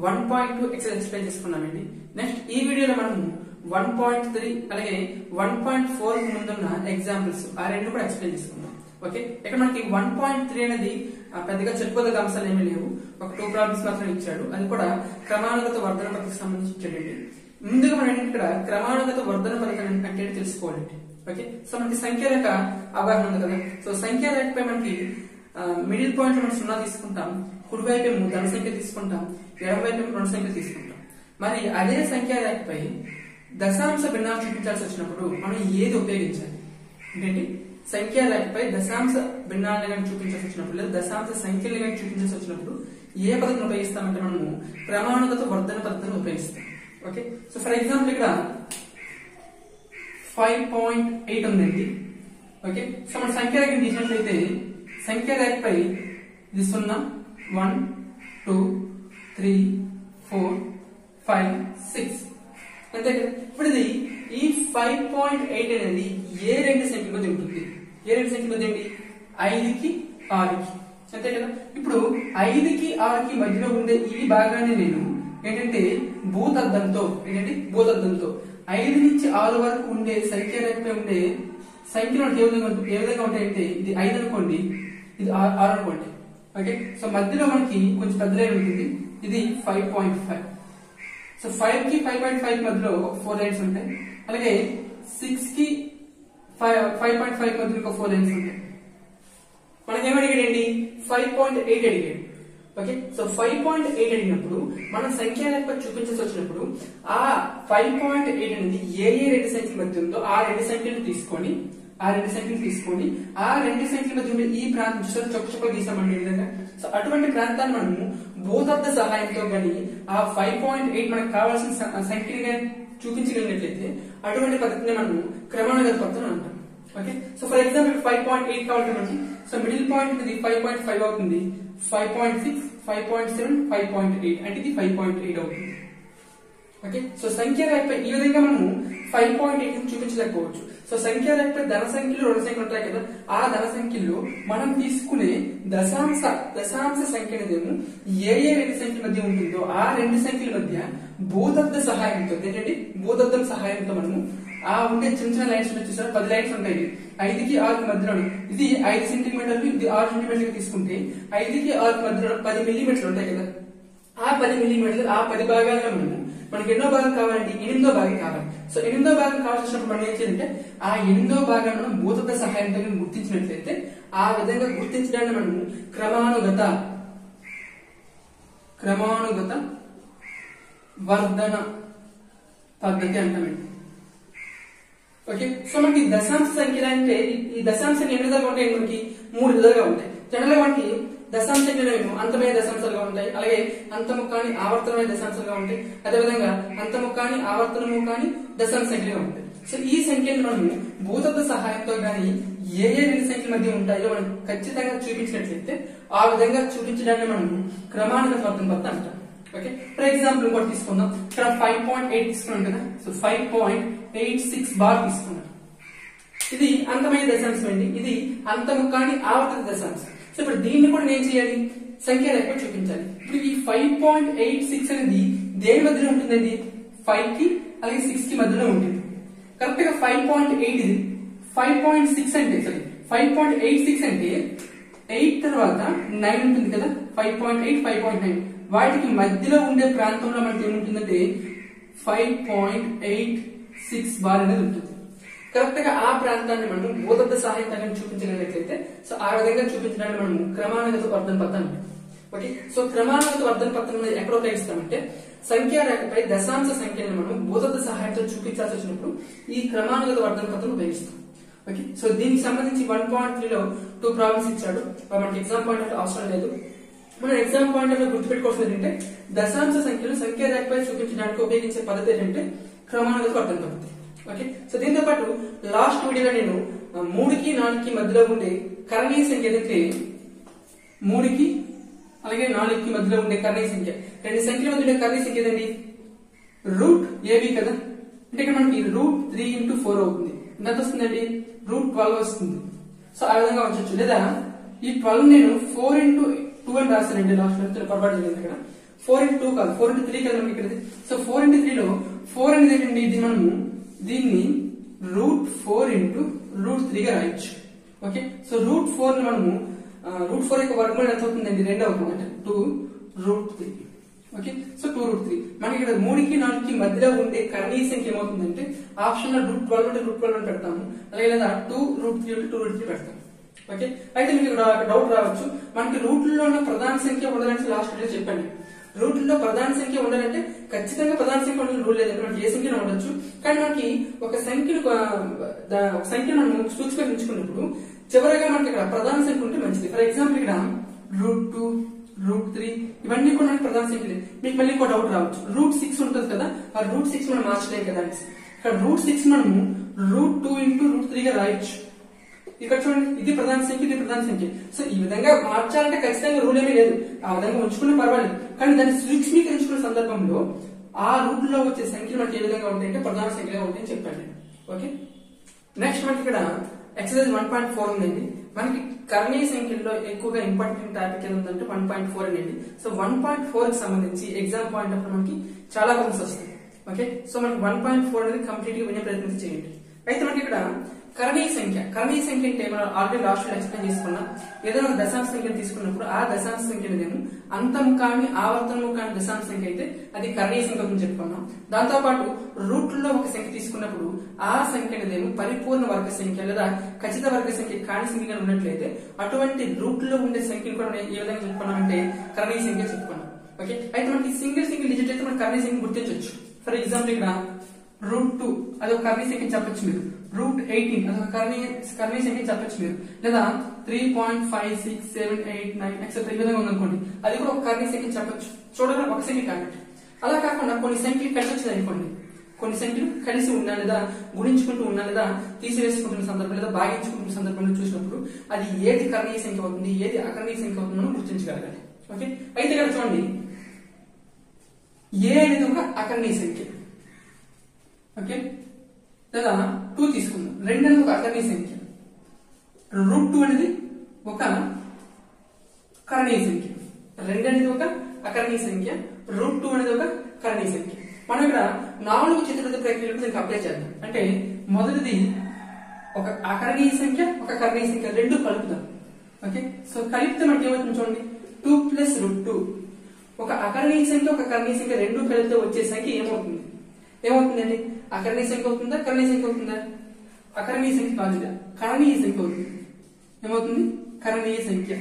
One point two exercise explain చేసుకున్నామండి next ఈ వీడియోలో మనము వన్ పాయింట్ త్రీ అలాగే వన్ పాయింట్ ఫోర్ ముందున్న ఎగ్జాంపుల్స్ ఆ రెండు కూడా ఎక్స్ప్లెయిన్ చేసుకున్నాం ఓకే ఇక్కడ మనకి వన్ పాయింట్ త్రీ అనేది ఆ, పెద్దగా చెప్పుకోదగ్గ అంశాలు ఏమీ లేవు ఒక టూ ప్రాబ్లమ్స్ మాత్రం ఇచ్చాడు అది కూడా క్రమానుగత వర్ధన పద్ధతికి సంబంధించి ఇచ్చాడండి ముందుగా మనం ఏంటంటే ఇక్కడ క్రమానుగత వర్ధన పద్ధతి అంటే ఏంటి తెలుసుకోవాలండి ఓకే సో మనకి సంఖ్య రేఖ అవగాహన ఉంది కదా సో సంఖ్య రేఖపై మనకి మిడిల్ పాయింట్ లో మనం సున్నా తీసుకుంటాం కుడివైపు ఏమో ధన సంఖ్య తీసుకుంటాం ఎడమవైపు ఏమో రెండు సంఖ్యలు తీసుకుంటాం మరి అదే సంఖ్య రేఖపై దశాంశ భిన్నాలు చూపించాల్సి వచ్చినప్పుడు మనం ఏది ఉపయోగించాలి ఏంటంటే సంఖ్య రేఖపై దశాంశ భిన్నాలను కానీ చూపించాల్సి వచ్చినప్పుడు లేదా దశాంశ సంఖ్యలు కానీ చూపించాల్సి వచ్చినప్పుడు ఏ పద్ధతిని ఉపయోగిస్తామంటే మనము క్రమానుగత వర్ధన పద్ధతిని ఉపయోగిస్తాం ఓకే సో ఫర్ ఎగ్జాంపుల్ ఇక్కడ ఫైవ్ పాయింట్ ఎయిట్ ఉందండి ఓకే సో మన సంఖ్య రేఖ తీసినట్లయితే సంఖ్య రేఖపై ఇది సున్నా one two three four five six అంతే కదా ఇప్పుడు ఇది ఈ ఫైవ్ పాయింట్ ఎయిట్ అనేది ఏ రెండు సంఖ్యల మధ్య ఉంటుంది ఏ రెండు సంఖ్యల మధ్య ఏంటి ఐదుకి ఆరుకి అంతే కదా ఇప్పుడు ఐదుకి ఆరుకి మధ్యలో ఉండే ఈ భాగాన్ని నేను ఏంటంటే భూతద్దంతో ఏంటంటే భూతద్దంతో ఐదు నుంచి ఆరు వరకు ఉండే సంఖ్య రేఖపై ఉండే సంఖ్యలు మనకి ఏ విధంగా ఉంటుంది- ఏ విధంగా ఉంటాయంటే ఇది ఐదు అనుకోండి ఇది ఆరు ఆరు అనుకోండి ఓకే సో మధ్యలో మనకి కొంచెం పెద్ద లైన్ ఉంటుంది ఇది five point five so five కి ఫైవ్ పాయింట్ ఫైవ్ మధ్యలో ఫోర్ లైన్స్ ఉంటాయి అలాగే సిక్స్ కి ఫైవ్ ఫైవ్ పాయింట్ ఫైవ్ మధ్యలో ఒక ఫోర్ లైన్స్ ఉంటాయి మనకి ఏం అడిగాడు ఏంటి ఫైవ్ పాయింట్ ఎయిట్ అడిగాడు okay so five point eight అడిగినప్పుడు మనం సంఖ్య లెక్క చూపించాల్సి వచ్చినప్పుడు ఆ ఫైవ్ పాయింట్ ఎయిట్ అనేది ఏ ఏ రెండు సంఖ్యల మధ్య ఉందో ఆ రెండు సంఖ్యలు తీసుకొని ఆ రెండు సంఖ్యలు తీసుకొని ఆ రెండు సంఖ్యల మధ్య ఉండే ఈ ప్రాంతం చూసారు చొక్క చొక్క గీసామండి ఈ విధంగా సో అటువంటి ప్రాంతాన్ని మనము భూతత్వ సహాయంతో కానీ ఆ ఫైవ్ పాయింట్ ఎయిట్ మనకు కావాల్సిన స- సంఖ్యని కానీ చూపించగలిగినట్లయితే అటువంటి పద్ధతిని మనము క్రమానుగత పద్ధతి అంటాం okay so for example five point eight కావాలి మనకి సో మిడిల్ పాయింట్ ఇది ఫైవ్ పాయింట్ ఫైవ్ అవుతుంది five point six five point seven five point eight అంటే ఇది ఫైవ్ పాయింట్ ఎయిట్ అవుతుంది ఓకే సో సంఖ్య రేఖపై ఈ విధంగా మనము ఫైవ్ పాయింట్ ఎయిట్ చూపించలేకపోవచ్చు సో సంఖ్య రేఖపై ధన సంఖ్యలు రెండు సంఖ్యలు ఉంటాయి కదా ఆ ధన సంఖ్యల్లో మనం తీసుకునే దశాంశ దశాంశ సంఖ్య అనేదేమో ఏ ఏ రెండు సంఖ్యల మధ్య ఉంటుందో ఆ రెండు సంఖ్యల మధ్య భూతద్ద సహాయంతో ఏంటంటే భూతద్దం సహాయంతో మనము ఆ ఉండే చిన్న చిన్న లైన్స్ ఉన్నాయి చూసారా పది లైన్స్ ఉంటాయి ఐదుకి ఆరు మధ్యలో ఇది ఐదు సెంటీమీటర్లు ఇది ఆరు సెంటీమీటర్లు తీసుకుంటే ఐదుకి ఆరు మధ్యలో పది మిల్లీమీటర్లు ఉంటాయి కదా ఆ పది మిల్లీమీటర్లు ఆ పది భాగాల్లో మనము మనకి ఎన్నో భాగం కావాలంటే ఎనిమిదో భాగం కావాలి సో ఎనిమిదో భాగం కావాల్సినప్పుడు మనం ఏం చేయాలంటే ఆ ఎనిమిదో భాగాన్ని మనం భూతత్వ సహాయంతో మనం గుర్తించినట్లయితే ఆ విధంగా గుర్తించడాన్ని మనము క్రమానుగత క్రమానుగత వర్ధన పద్ధతి అంటామండి ఓకే సో మనకి దశాంశ సంఖ్యలు అంటే ఈ- ఈ దశాంశ సంఖ్య ఎన్ని విధాలుగా ఉంటాయి మనకి మూడు విధాలుగా ఉంటాయి జనరల్ గా మనకి దశాంశ సంఖ్యలు ఏమో అంతమైన దశాంశాలుగా ఉంటాయి అలాగే అంతము కాని ఆవర్తనమైన దశాంశాలుగా ఉంటాయి అదేవిధంగా అంతము కాని ఆవర్తనము కాని దశాంశ సంఖ్యలుగా ఉంటాయి సో ఈ సంఖ్యను మనము భూతత్వ సహాయంతో గాని ఏ ఏ రెండు సంఖ్యల మధ్య ఉంటాయో మనం ఖచ్చితంగా చూపించినట్లయితే ఆ విధంగా చూపించడాన్ని మనము క్రమానుగత వర్ధన పద్ధతి అంటాం ఓకే ఫర్ ఎగ్జాంపుల్ ఇంకోటి తీసుకుందాం ఇక్కడ ఫైవ్ పాయింట్ ఎయిట్ తీసుకున్నాం కదా so five point eight six bar తీసుకున్నాం ఇది అంతమైన దశాంశం అండి ఇది అంతము కాని ఆవర్తన దశాంశం సో ఇప్పుడు దీన్ని కూడా నేను చేయాలి సంఖ్య రేఖ చూపించాలి ఇప్పుడు ఈ ఫైవ్ పాయింట్ ఎయిట్ సిక్స్ అనేది దేని మధ్యలో ఉంటుందండి ఫైవ్ కి అలాగే సిక్స్ కి మధ్యలో ఉంటుంది కరెక్ట్ గా ఫైవ్ పాయింట్ ఎయిట్ ఇది ఫైవ్ పాయింట్ సిక్స్ అంటే sorry five point eight six అంటే ఎయిట్ తర్వాత నైన్ ఉంటుంది కదా five point eight five point nine వాటికి మధ్యలో ఉండే ప్రాంతంలో మనకి ఏముంటుందంటే five point eight six bar అనేది ఉంటుంది కరెక్ట్ గా ఆ ప్రాంతాన్ని మనం భూతత్వ సహాయంతో చూపించగలిగినట్లయితే సో ఆ విధంగా చూపించడానికి మనం క్రమానుగత వర్ధన పద్ధతి అంటాం ఓకే సో క్రమానుగత వర్ధన పద్ధతి అనేది ఎక్కడ ఉపయోగిస్తామంటే సంఖ్యా రేఖపై దశాంశ సంఖ్యను మనం భూతత్వ సహాయంతో చూపించాల్సి వచ్చినప్పుడు ఈ క్రమానుగత వర్ధన పద్ధతిని ఉపయోగిస్తాం ఓకే సో దీనికి సంబంధించి వన్ పాయింట్ త్రీ లో టూ ప్రాబ్లమ్స్ ఇచ్చాడు మనకి ఎగ్జామ్ పాయింట్ అంటే అవసరం లేదు మనం ఎగ్జామ్ పాయింట్ ఆఫ్ గుర్తుపెట్టుకోవాల్సింది ఏంటంటే దశాంశ సంఖ్యలు సంఖ్యా రేఖపై చూపించడానికి ఉపయోగించే పద్ధతి ఏంటంటే క్రమానుగత వర్ధన పద్ధతి ఓకే సో దీంతో పాటు లాస్ట్ వీడియోలో నేను ఆ, మూడుకి నాలుగుకి మధ్యలో ఉండే కరణీయ సంఖ్య ఏదైతే మూడుకి అలాగే నాలుగుకి మధ్యలో ఉండే కరణీయ సంఖ్య రెండు సంఖ్యల మధ్య ఉండే కరణీయ సంఖ్య ఏదండి రూట్ ఏబి కదా అంటే ఇక్కడ మనకి రూట్ త్రీ ఇంటూ ఫోర్ అవుతుంది ఎంత వస్తుందండి రూట్ ట్వెల్వ్ వస్తుంది సో ఆ విధంగా ఉంచవచ్చు లేదా ఈ ట్వెల్వ్ నేను ఫోర్ ఇంటూ టూ అని రాశానండి లాస్ట్ పొరపాటు జరిగింది ఇక్కడ ఫోర్ ఇంటూ టూ కాదు ఫోర్ ఇంటూ త్రీ కదా మనకి ఇక్కడ సో ఫోర్ ఇంటూ త్రీలో ఫోర్ అనేది ఏంటండి ఇది మనము దీన్ని రూట్ ఫోర్ ఇంటూ రూట్ త్రీగా రాయొచ్చు ఓకే సో రూట్ ఫోర్ ని మనము రూట్ ఫోర్ యొక్క వర్గం ఎంత అవుతుందండి రెండు అవుతుంది అంటే two root three okay so two root three మనకి ఇక్కడ మూడుకి నాలుగుకి మధ్యలో ఉండే కర్ణీయ సంఖ్య ఏమవుతుందంటే ఆప్షన్ లో రూట్ ట్వెల్వ్ అంటే రూట్ ట్వెల్వ్ అని పెడతాము అలాగే లేదా టూ రూట్ త్రీ అంటే టూ రూట్ త్రీ పెడతాం ఓకే అయితే మీకు ఇక్కడ ఒక డౌట్ రావచ్చు మనకి రూట్లో ఉన్న ప్రధాన సంఖ్య ఉండాలంటే లాస్ట్ వీడియో చెప్పండి రూట్లో ప్రధాన సంఖ్య ఉండాలంటే ఖచ్చితంగా ప్రధాన సంఖ్య ఉండాలని రూల్ లేదంటే మనకి ఏ సంఖ్య ఉండొచ్చు కానీ మనకి ఒక సంఖ్యను ఆ, దా- ఒక సంఖ్యను మనం సూచిక ఎంచుకున్నప్పుడు చివరగా మనకి ఇక్కడ ప్రధాన సంఖ్య ఉంటే మంచిది ఫర్ ఎగ్జాంపుల్ ఇక్కడ రూట్ టూ రూట్ త్రీ ఇవన్నీ కూడా మనకి ప్రధాన సంఖ్యలే మీకు మళ్ళీ ఇంకో డౌట్ రావచ్చు రూట్ సిక్స్ ఉంటుంది కదా ఆ రూట్ సిక్స్ మనం మార్చలేం కదా అనేసి. ఇక్కడ రూట్ సిక్స్ మనము రూట్ టూ ఇంటూ రూట్ త్రీగా రాయొచ్చు ఇక్కడ చూడండి ఇది ప్రధాన సంఖ్య ఇది ప్రధాన సంఖ్య సో ఈ విధంగా మార్చాలంటే ఖచ్చితంగా రూల్ ఏమీ లేదు ఆ విధంగా ఉంచుకున్నా పర్వాలేదు కానీ దాన్ని సూక్ష్మీకరించుకున్న సందర్భంలో ఆ రూట్ లో వచ్చే సంఖ్యలు మనకి ఏ విధంగా ఉంటాయంటే ప్రధాన సంఖ్యగా ఉంటాయని చెప్పండి ఓకే నెక్స్ట్ మనకి ఇక్కడ ఎక్సర్సైజ్ వన్ పాయింట్ ఫోర్ ఉందండి మనకి కర్ణీయ సంఖ్యల్లో ఎక్కువగా ఇంపార్టెంట్ టాపిక్ ఏంటంటే వన్ పాయింట్ ఫోర్ అనేది సో వన్ పాయింట్ ఫోర్ కి సంబంధించి ఎగ్జామ్ పాయింట్ అప్పుడు మనకి చాలా క్వశ్చన్స్ వస్తాయి ఓకే సో మనకి వన్ పాయింట్ ఫోర్ అనేది కంప్లీట్ గా వినే ప్రయత్నం చేయండి అయితే మనకి ఇక్కడ కర్ణీయ సంఖ్య కర్ణీయ సంఖ్య అంటే మనం ఆల్రెడీ లాస్ట్ లో ఎక్స్ప్లెయిన్ చేసుకున్నాం ఏదైనా ఒక దశాంశ సంఖ్యను తీసుకున్నప్పుడు ఆ దశాంశ సంఖ్యను నేను అంతం కాని ఆవర్తనము కాని దశాంశ సంఖ్య అయితే అది కర్ణీయ సంఖ్య గురించి చెప్పుకున్నాం దాంతో పాటు రూట్ లో ఒక సంఖ్య తీసుకున్నప్పుడు ఆ సంఖ్యనేమో పరిపూర్ణ వర్గ సంఖ్య లేదా ఖచ్చిత వర్గ సంఖ్య కాని సంఖ్యగా ఉన్నట్లయితే అటువంటి రూట్ లో ఉండే సంఖ్యను కూడా మనం ఏ విధంగా చెప్పుకున్నామంటే కర్ణీయ సంఖ్య చెప్పుకున్నాం ఓకే అయితే మనకి సింగిల్ సింగిల్ డిజిట్ అయితే మనం కర్ణీయ సంఖ్య గుర్తించవచ్చు ఫర్ ఎగ్జాంపుల్ ఇక్కడ రూట్ టూ అది ఒక కర్ణీయ సంఖ్య చెప్పొచ్చు మీరు రూట్ ఎయిటీన్ అది ఒక కర్ణీయ కర్ణీయ సంఖ్య చెప్పొచ్చు మీరు లేదా three point five six seven eight nine etcetera ఈ విధంగా ఉందనుకోండి అది కూడా ఒక కర్ణీయ సంఖ్య చెప్పొచ్చు చూడగా ఒక సంఖ్య కాబట్టి అలా కాకుండా కొన్ని సంఖ్యలు కలిసి వచ్చింది అనుకోండి కొన్ని సంఖ్యలు కలిసి ఉన్నా లేదా గుణించుకుంటూ ఉన్నా లేదా తీసివేసుకుంటున్న సందర్భం లేదా భాగించుకుంటున్న సందర్భంలో చూసినప్పుడు అది ఏది కర్ణీయ సంఖ్య అవుతుంది ఏది అకర్ణీయ సంఖ్య అవుతుందో మనం గుర్తించగలగాలి ఓకే అయితే ఇక్కడ చూడండి ఏ అనేది ఒక అకర్ణీయ సంఖ్య ఓకే లేదా టూ తీసుకుందాం రెండు అనేది ఒక అకర్ణీయ సంఖ్య రూట్ టూ అనేది ఒక కరణీయ సంఖ్య రెండు అనేది ఒక అకరణీయ సంఖ్య రూట్ టూ అనేది ఒక కరణీయ సంఖ్య మనం ఇక్కడ నాలుగు చిత్రత ప్రక్రియలకు దీనికి అప్లై చేద్దాం అంటే మొదటిది ఒక అకరణీయ సంఖ్య ఒక కరణీయ సంఖ్య రెండు కలుపుదాం ఓకే సో కలిపితే మనకి ఏమవుతుంది చూడండి టూ ప్లస్ రూట్ టూ ఒక అకరణీయ సంఖ్య ఒక కరణీయ సంఖ్య రెండు కలిపితే వచ్చే సంఖ్య ఏమవుతుంది ఏమవుతుందండి అకరణీయ సంఖ్య అవుతుందా కరణీయ సంఖ్య అవుతుందా అకరణీయ సంఖ్య కాదు ఇది. కరణీయ సంఖ్య అవుతుంది ఏమవుతుంది కరణీయ సంఖ్య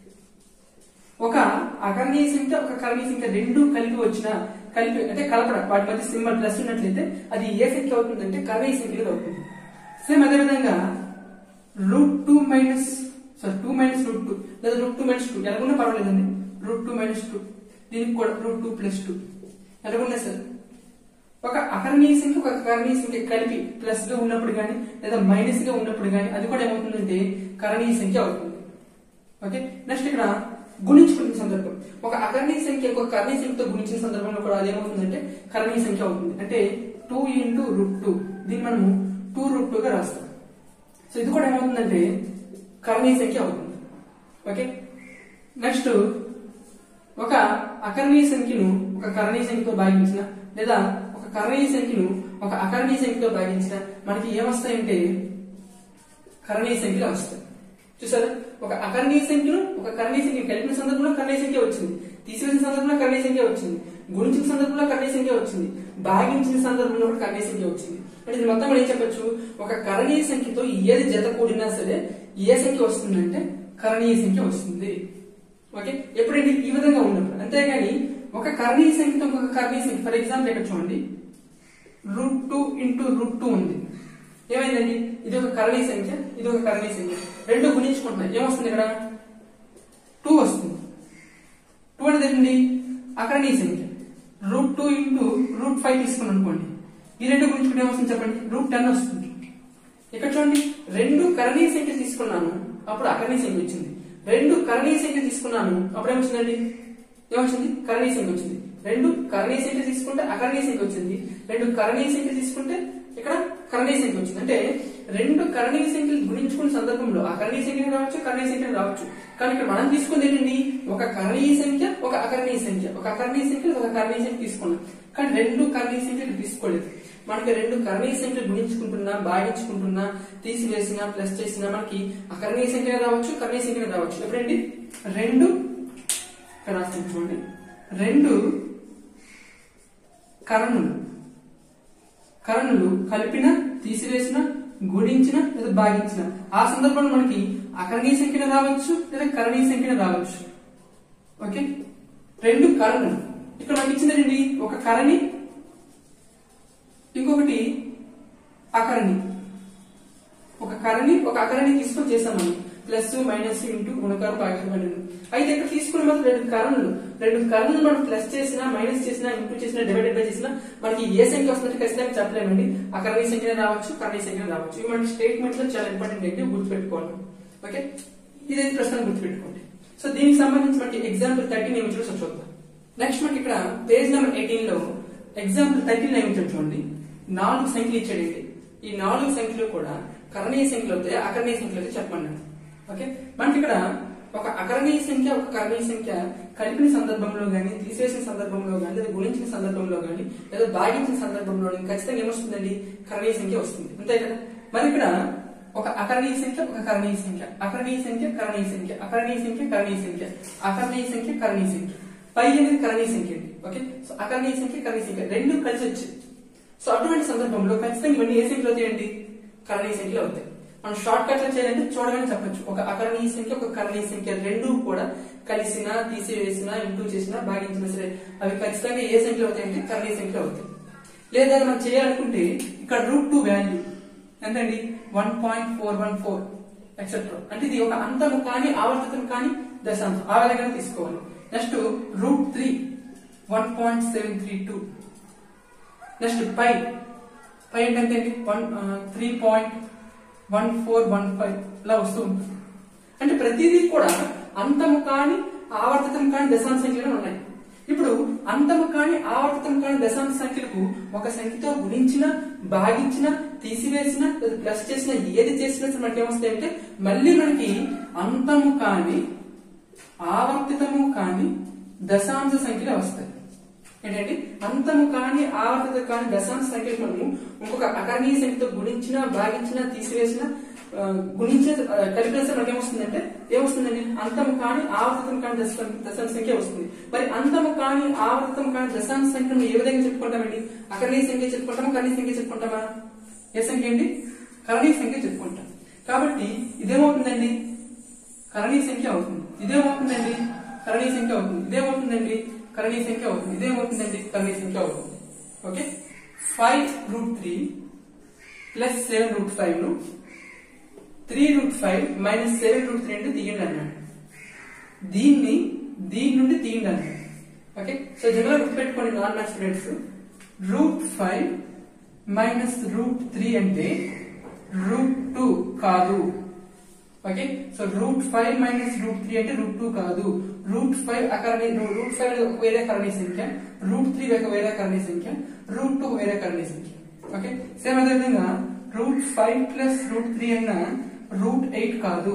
ఒక అకరణీయ సంఖ్య ఒక కరణీయ సంఖ్య రెండు కలిపి వచ్చిన కలిపి అంటే కలపడం వాటి మధ్య సింబల్ ప్లస్ ఉన్నట్లయితే అది ఏ సంఖ్య అవుతుందంటే కరణీయ సంఖ్యలో అవుతుంది సేమ్ అదే విధంగా root two minus sorry two minus root two లేదా రూట్ టూ మైనస్ టూ ఎలాగున్నా పర్వాలేదండి రూట్ టూ మైనస్ టూ దీనికి కూడా రూట్ టూ ప్లస్ టూ ఎలాగున్నా సార్ ఒక అకరణీయ సంఖ్య ఒక కరణీయ సంఖ్య కలిపి ప్లస్ గా ఉన్నప్పుడు కానీ లేదా మైనస్ గా ఉన్నప్పుడు కానీ అది కూడా ఏమవుతుందంటే కరణీయ సంఖ్య అవుతుంది ఓకే నెక్స్ట్ ఇక్కడ గుణించుకునే సందర్భం ఒక అకరణీయ సంఖ్య ఒక కరణీయ సంఖ్యతో గుణించిన సందర్భంలో కూడా అది ఏమవుతుందంటే కరణీయ సంఖ్య అవుతుంది అంటే టూ ఇంటూ రూట్ టూ దీన్ని మనము టూ రూట్ టూ గా రాస్తాం సో ఇది కూడా ఏమవుతుందంటే కరణీయ సంఖ్య అవుతుంది ఓకే నెక్స్ట్ ఒక అకరణీయ సంఖ్యను ఒక కరణీయ సంఖ్యతో భాగించిన లేదా ఒక కరణీయ సంఖ్యను ఒక అకరణీయ సంఖ్యతో భాగించిన మనకి ఏమొస్తాయంటే కరణీయ సంఖ్యలు వస్తాయి చూసారా ఒక అకరణీయ సంఖ్యను ఒక కరణీయ సంఖ్య కలిపిన సందర్భంలో కరణీయ సంఖ్య వచ్చింది తీసివేసిన సందర్భంలో కరణీయ సంఖ్య వచ్చింది గుణించిన సందర్భంలో కరణీయ సంఖ్య వచ్చింది భాగించిన సందర్భంలో కూడా కరణీయ సంఖ్య వచ్చింది అంటే ఇది మొత్తం మనం ఏం చెప్పొచ్చు ఒక కరణీయ సంఖ్యతో ఏది జత కూడినా సరే ఏ సంఖ్య వస్తుందంటే కరణీయ సంఖ్య వస్తుంది ఓకే ఎప్పుడంటే ఈ విధంగా ఉన్నప్పుడు అంతేగాని ఒక కరణీయ సంఖ్యతో ఒక కరణీయ సంఖ్య ఫర్ ఎగ్జాంపుల్ ఇక్కడ చూడండి root two into root two ఉంది ఏమైందండి ఇది ఒక కరణీయ సంఖ్య ఇది ఒక కరణీయ సంఖ్య రెండు గుణించుకుంటున్నాయి ఏమొస్తుంది ఇక్కడ టూ వస్తుంది టూ అనేది ఏంటి అకరణీయ సంఖ్య root two into root five తీసుకుని అనుకోండి ఈ రెండు గుణించుకుంటే ఏమొస్తుంది చెప్పండి రూట్ టెన్ వస్తుంది ఇక్కడ చూడండి రెండు కరణీయ సంఖ్య తీసుకున్నాను అప్పుడు అకరణీయ సంఖ్య వచ్చింది రెండు కరణీయ సంఖ్య తీసుకున్నాను అప్పుడు ఏమొచ్చిందండి ఏమొచ్చింది కరణీయ సంఖ్య వచ్చింది రెండు కరణీయ సంఖ్య తీసుకుంటే అకరణీయ సంఖ్య వచ్చింది రెండు కరణీయ సంఖ్య తీసుకుంటే ఇక్కడ కరణీయ సంఖ్య వచ్చింది అంటే రెండు కరణీయ సంఖ్యలు గుణించుకున్న సందర్భంలో ఆ కరణీయ సంఖ్య రావచ్చు కరణీయ సంఖ్య రావచ్చు కానీ ఇక్కడ మనం తీసుకుంది ఏంటండి ఒక కరణీయ సంఖ్య ఒక అకరణీయ సంఖ్య ఒక అకరణీయ సంఖ్య ఒక కరణీయ సంఖ్య తీసుకున్నాం కానీ రెండు కరణీయ సంఖ్యలు తీసుకోలేదు మనకి రెండు కరణీయ సంఖ్యలు గుణించుకుంటున్నా భాగించుకుంటున్నా తీసివేసినా ప్లస్ చేసినా మనకి అకరణీయ సంఖ్య రావచ్చు కరణీయ సంఖ్య రావచ్చు ఎప్పుడండి రెండు ఇక్కడ రాస్తాను చూడండి రెండు కరణులు కరణులు కలిపిన తీసివేసిన గుణించిన లేదా భాగించిన ఆ సందర్భంలో మనకి అకరణీయ సంఖ్యన రావచ్చు లేదా కరణీయ సంఖ్యన రావచ్చు ఓకే రెండు కరణులు ఇక్కడ మనకి ఇచ్చిందండి ఒక కరణి ఇంకొకటి అకరణి ఒక కరణి ఒక అకరణి తీసుకొని చేసాం మనం ప్లస్ మైనస్ ఇంటూ గుణకారం భాగించబడింది అయితే ఇక్కడ తీసుకున్న మాత్రం రెండు కరణులు రెండు కరణులు మనం ప్లస్ చేసినా మైనస్ చేసినా ఇంటూ చేసినా డివైడెడ్ బై చేసినా మనకి ఏ సంఖ్య వస్తుందంటే ఖచ్చితంగా చెప్పలేమండి అకరణీయ సంఖ్య రావచ్చు కరణీయ సంఖ్య రావచ్చు ఇవి మన స్టేట్మెంట్ లో చాలా ఇంపార్టెంట్ అయితే గుర్తుపెట్టుకోవాలి ఓకే ఇదైతే ప్రశ్న గుర్తుపెట్టుకోండి సో దీనికి సంబంధించి మనకి ఎగ్జాంపుల్ థర్టీన్ ఏమి చూసి చూద్దాం నెక్స్ట్ మనకి ఇక్కడ పేజ్ నెంబర్ ఎయిటీన్ లో ఎగ్జాంపుల్ థర్టీన్ ఏమి చూడండి నాలుగు సంఖ్యలు ఇచ్చాడండి ఈ నాలుగు సంఖ్యలు కూడా కరణీయ సంఖ్యలు అవుతాయి అకరణీయ సంఖ్యలు అయితే చెప్పమన్నాడు ఓకే మనకి ఇక్కడ ఒక అకరణీయ సంఖ్య ఒక కరణీయ సంఖ్య కలిపిన సందర్భంలో గానీ తీసేసిన సందర్భంలో గానీ లేదా గుణించిన సందర్భంలో గానీ లేదా భాగించిన సందర్భంలో గానీ ఖచ్చితంగా ఏమొస్తుందండి కరణీయ సంఖ్య వస్తుంది అంతే కదా మరి ఇక్కడ ఒక అకరణీయ సంఖ్య ఒక కరణీయ సంఖ్య అకరణీయ సంఖ్య కరణీయ సంఖ్య అకరణీయ సంఖ్య కరణీయ సంఖ్య అకరణీయ సంఖ్య కరణీయ సంఖ్య పై అనేది కరణీయ సంఖ్య అండి ఓకే సో అకరణీయ సంఖ్య కరణీయ సంఖ్య రెండు కలిసి వచ్చాయి సో అటువంటి సందర్భంలో ఖచ్చితంగా ఇవన్నీ ఏ సంఖ్యలు అవుతాయండి కరణీయ సంఖ్యలు అవుతాయి మనం షార్ట్ కట్ లో చేయాలంటే చూడగానే చెప్పొచ్చు ఒక అకరణీయ సంఖ్య ఒక కరణీయ సంఖ్య రెండు కూడా కలిసినా తీసివేసినా ఇంటూ చేసినా భాగించినా సరే అవి ఖచ్చితంగా ఏ సంఖ్యలు అవుతాయంటే కరణీయ సంఖ్యలు అవుతాయి లేదా మనం చేయాలనుకుంటే ఇక్కడ రూట్ టూ వాల్యూ ఎంతండి one point four one four etcetera అంటే ఇది ఒక అంతము కానీ ఆవర్తనం కానీ దశాంశం ఆ విధంగా తీసుకోవాలి next root three one point seven three two next pi pi ఏంటంటే one three point one four one five ఇలా వస్తూ ఉంటుంది అంటే ప్రతిదీ కూడా అంతము కాని ఆవర్తతం కాని దశాంశ సంఖ్యలు ఉన్నాయి ఇప్పుడు అంతము కాని ఆవర్తతం కాని దశాంశ సంఖ్యలకు ఒక సంఖ్యతో గుణించిన భాగించిన తీసివేసిన లేదా ప్లస్ చేసిన ఏది చేసినా సరే మనకి ఏమొస్తాయంటే మళ్ళీ మనకి అంతము కాని ఆవర్తితము కాని దశాంశ సంఖ్యలు వస్తాయి ఏంటంటే అంతము కాని ఆవర్తిత కాని దశాంశ సంఖ్యలు మనము ఇంకొక అకరణీయ సంఖ్యతో గుణించిన భాగించిన తీసివేసిన ఆ, గుణించే ఆ, కలిపిన సరే మనకి ఏమొస్తుందంటే ఏమొస్తుందండి అంతము కాని ఆవర్తితం కాని దశ- దశాంశ సంఖ్య వస్తుంది మరి అంతము కాని ఆవర్తితం కాని దశాంశ సంఖ్యను ఏ విధంగా చెప్పుకుంటామండి అకరణీయ సంఖ్య చెప్పుకుంటామా కరణీయ సంఖ్య చెప్పుకుంటామా ఏ సంఖ్య అండి కరణీయ సంఖ్య చెప్పుకుంటాం కాబట్టి ఇదేమవుతుందండి కరణీయ సంఖ్య అవుతుంది ఇదేమవుతుందండి కరణీయ సంఖ్య అవుతుంది ఇదేమవుతుందండి కరణీయ సంఖ్య అవుతుంది ఇదేమవుతుందండి కరణీయ సంఖ్య అవుతుంది okay five root three plus seven root five ను three root five minus seven root three అంటే తీయండి అన్నాడు దీన్ని దీని నుండి తీయండి అన్నాడు ఓకే సో జనరల్ గుర్తుపెట్టుకోండి non math students root five minus root three అంటే రూట్ టూ కాదు okay so root five minus root three అంటే రూట్ టూ కాదు రూట్ ఫైవ్ అకరణి రూట్ ఫైవ్ ఒక వేరే కరణీయ సంఖ్య రూట్ త్రీ ఒక వేరే కరణీయ సంఖ్య రూట్ టూ వేరే కరణీయ సంఖ్య ఓకే సేమ్ అదే విధంగా root five plus root three అన్న రూట్ ఎయిట్ కాదు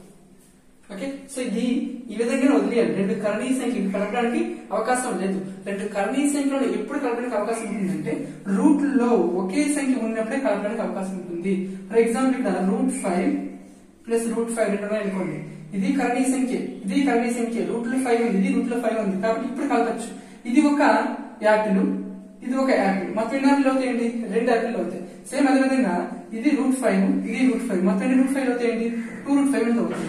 ఓకే సో ఇది ఈ విధంగా వదిలేయాలి రెండు కరణీయ సంఖ్యలు కలపడానికి అవకాశం లేదు రెండు కరణీయ సంఖ్యలను ఎప్పుడు కలపడానికి అవకాశం ఉంటుందంటే రూట్ లో ఒకే సంఖ్య ఉన్నప్పుడే కలపడానికి అవకాశం ఉంటుంది ఫర్ ఎగ్జాంపుల్ ఇక్కడ root five plus root five రెండు ఉన్నాయి అనుకోండి ఇది కరణీయ సంఖ్య ఇది కరణీయ సంఖ్య రూట్ లో ఫైవ్ ఉంది ఇది రూట్ లో ఫైవ్ ఉంది కాబట్టి ఇప్పుడు కలపచ్చు ఇది ఒక యాపిల్ ఇది ఒక యాపిల్ మొత్తం ఎన్ని యాపిల్ అవుతాయండి రెండు యాపిల్ అవుతాయి సేమ్ అదే విధంగా ఇది రూట్ ఫైవ్ ఇది రూట్ ఫైవ్ మొత్తం ఎన్ని రూట్ ఫైవ్ అవుతాయండి టూ రూట్ ఫైవ్ అనేది అవుతుంది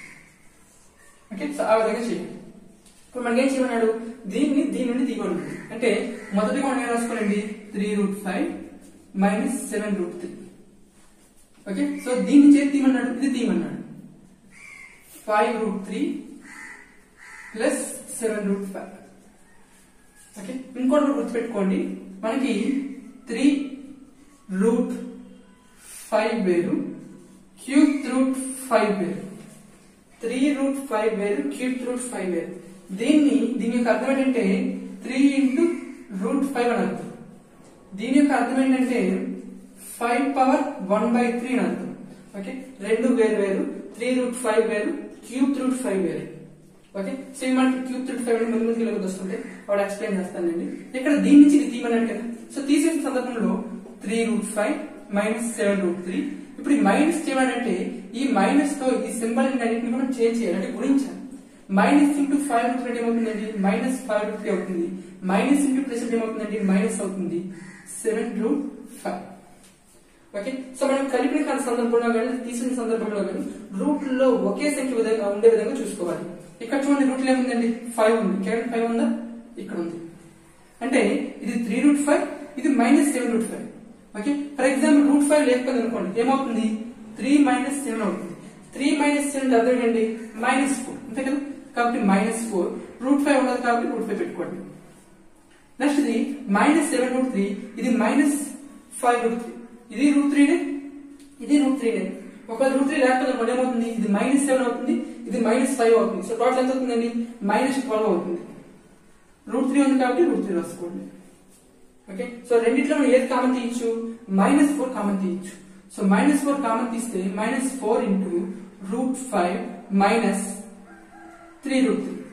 ఓకే సో ఆ విధంగా చేయండి ఇప్పుడు మనకి ఏం చేయమన్నాడు దీన్ని దీని నుండి తీయకూడదు అంటే మొదటిగా మనం ఏం రాసుకోవాలండి three root five minus seven root three okay so దీన్ని చేతి తీయమన్నాడు ఇది తీయమన్నాడు five root three plus seven root five okay ఇంకోటి కూడా గుర్తుపెట్టుకోండి మనకి త్రీ రూట్ ఫైవ్ వేరు క్యూబ్ రూట్ ఫైవ్ వేరు త్రీ రూట్ ఫైవ్ వేరు క్యూబ్ రూట్ ఫైవ్ వేరు దీన్ని దీని యొక్క అర్థం ఏంటంటే త్రీ ఇంటూ రూట్ ఫైవ్ అని అర్థం దీని యొక్క అర్థం ఏంటంటే five power one by three అని అర్థం ఓకే రెండు వేరు వేరు త్రీ రూట్ ఫైవ్ వేరు క్యూబ్ రూట్ ఫైవ్ వేరు ఓకే సో ఇది మనకి క్యూబ్ రూట్ ఫైవ్ ముందు ముందుకు వెళ్ళి వస్తుంటే వాడు ఎక్స్ప్లెయిన్ చేస్తానండి ఇక్కడ దీని నుంచి ఇది తీయమన్నాడు కదా సో తీసేసిన సందర్భంలో three root five minus seven root three ఇప్పుడు ఈ మైనస్ చేయమంటే ఈ మైనస్ తో ఈ సింబల్ అన్నింటిని మనం చేంజ్ చేయాలి అంటే గుణించాలి minus into five root three ఏమవుతుందండి మైనస్ ఫైవ్ రూట్ త్రీ అవుతుంది మైనస్ ఇంటూ ప్లస్ ఏమవుతుందండి మైనస్ అవుతుంది seven root five okay so మనం కలిపిన కాని సందర్భంలో కానీ తీసిన సందర్భంలో కానీ రూట్ లో ఒకే సంఖ్య విధంగా ఉండే విధంగా చూసుకోవాలి ఇక్కడ చూడండి రూట్ ఏముందండి ఫైవ్ ఉంది ఇక్కడ ఫైవ్ ఉందా ఇక్కడ ఉంది అంటే ఇది త్రీ రూట్ ఫైవ్ ఇది minus seven root five okay for example root five లేకపోతే అనుకోండి ఏమవుతుంది త్రీ మైనస్ సెవెన్ అవుతుంది త్రీ మైనస్ సెవెన్ అర్థం ఏంటండి మైనస్ ఫోర్ అంతే కదా కాబట్టి మైనస్ ఫోర్ రూట్ ఫైవ్ ఉండదు కాబట్టి రూట్ ఫైవ్ పెట్టుకోండి నెక్స్ట్ ఇది మైనస్ సెవెన్ రూట్ త్రీ ఇది మైనస్ ఫైవ్ రూట్ త్రీ ఇది రూట్ త్రీనే ఇది రూట్ త్రీనే ఒకవేళ రూట్ త్రీ లేకపోతే మనకి ఏమవుతుంది ఇది మైనస్ సెవెన్ అవుతుంది ఇది మైనస్ ఫైవ్ అవుతుంది సో టోటల్ ఎంత అవుతుందండి మైనస్ ట్వెల్వ్ అవుతుంది రూట్ త్రీ ఉంది కాబట్టి రూట్ త్రీ రాసుకోండి ఓకే సో రెండిట్లో మనం ఏది కామన్ తీయచ్చు మైనస్ ఫోర్ కామన్ తీయచ్చు సో మైనస్ ఫోర్ కామన్ తీస్తే minus four into root five minus three root three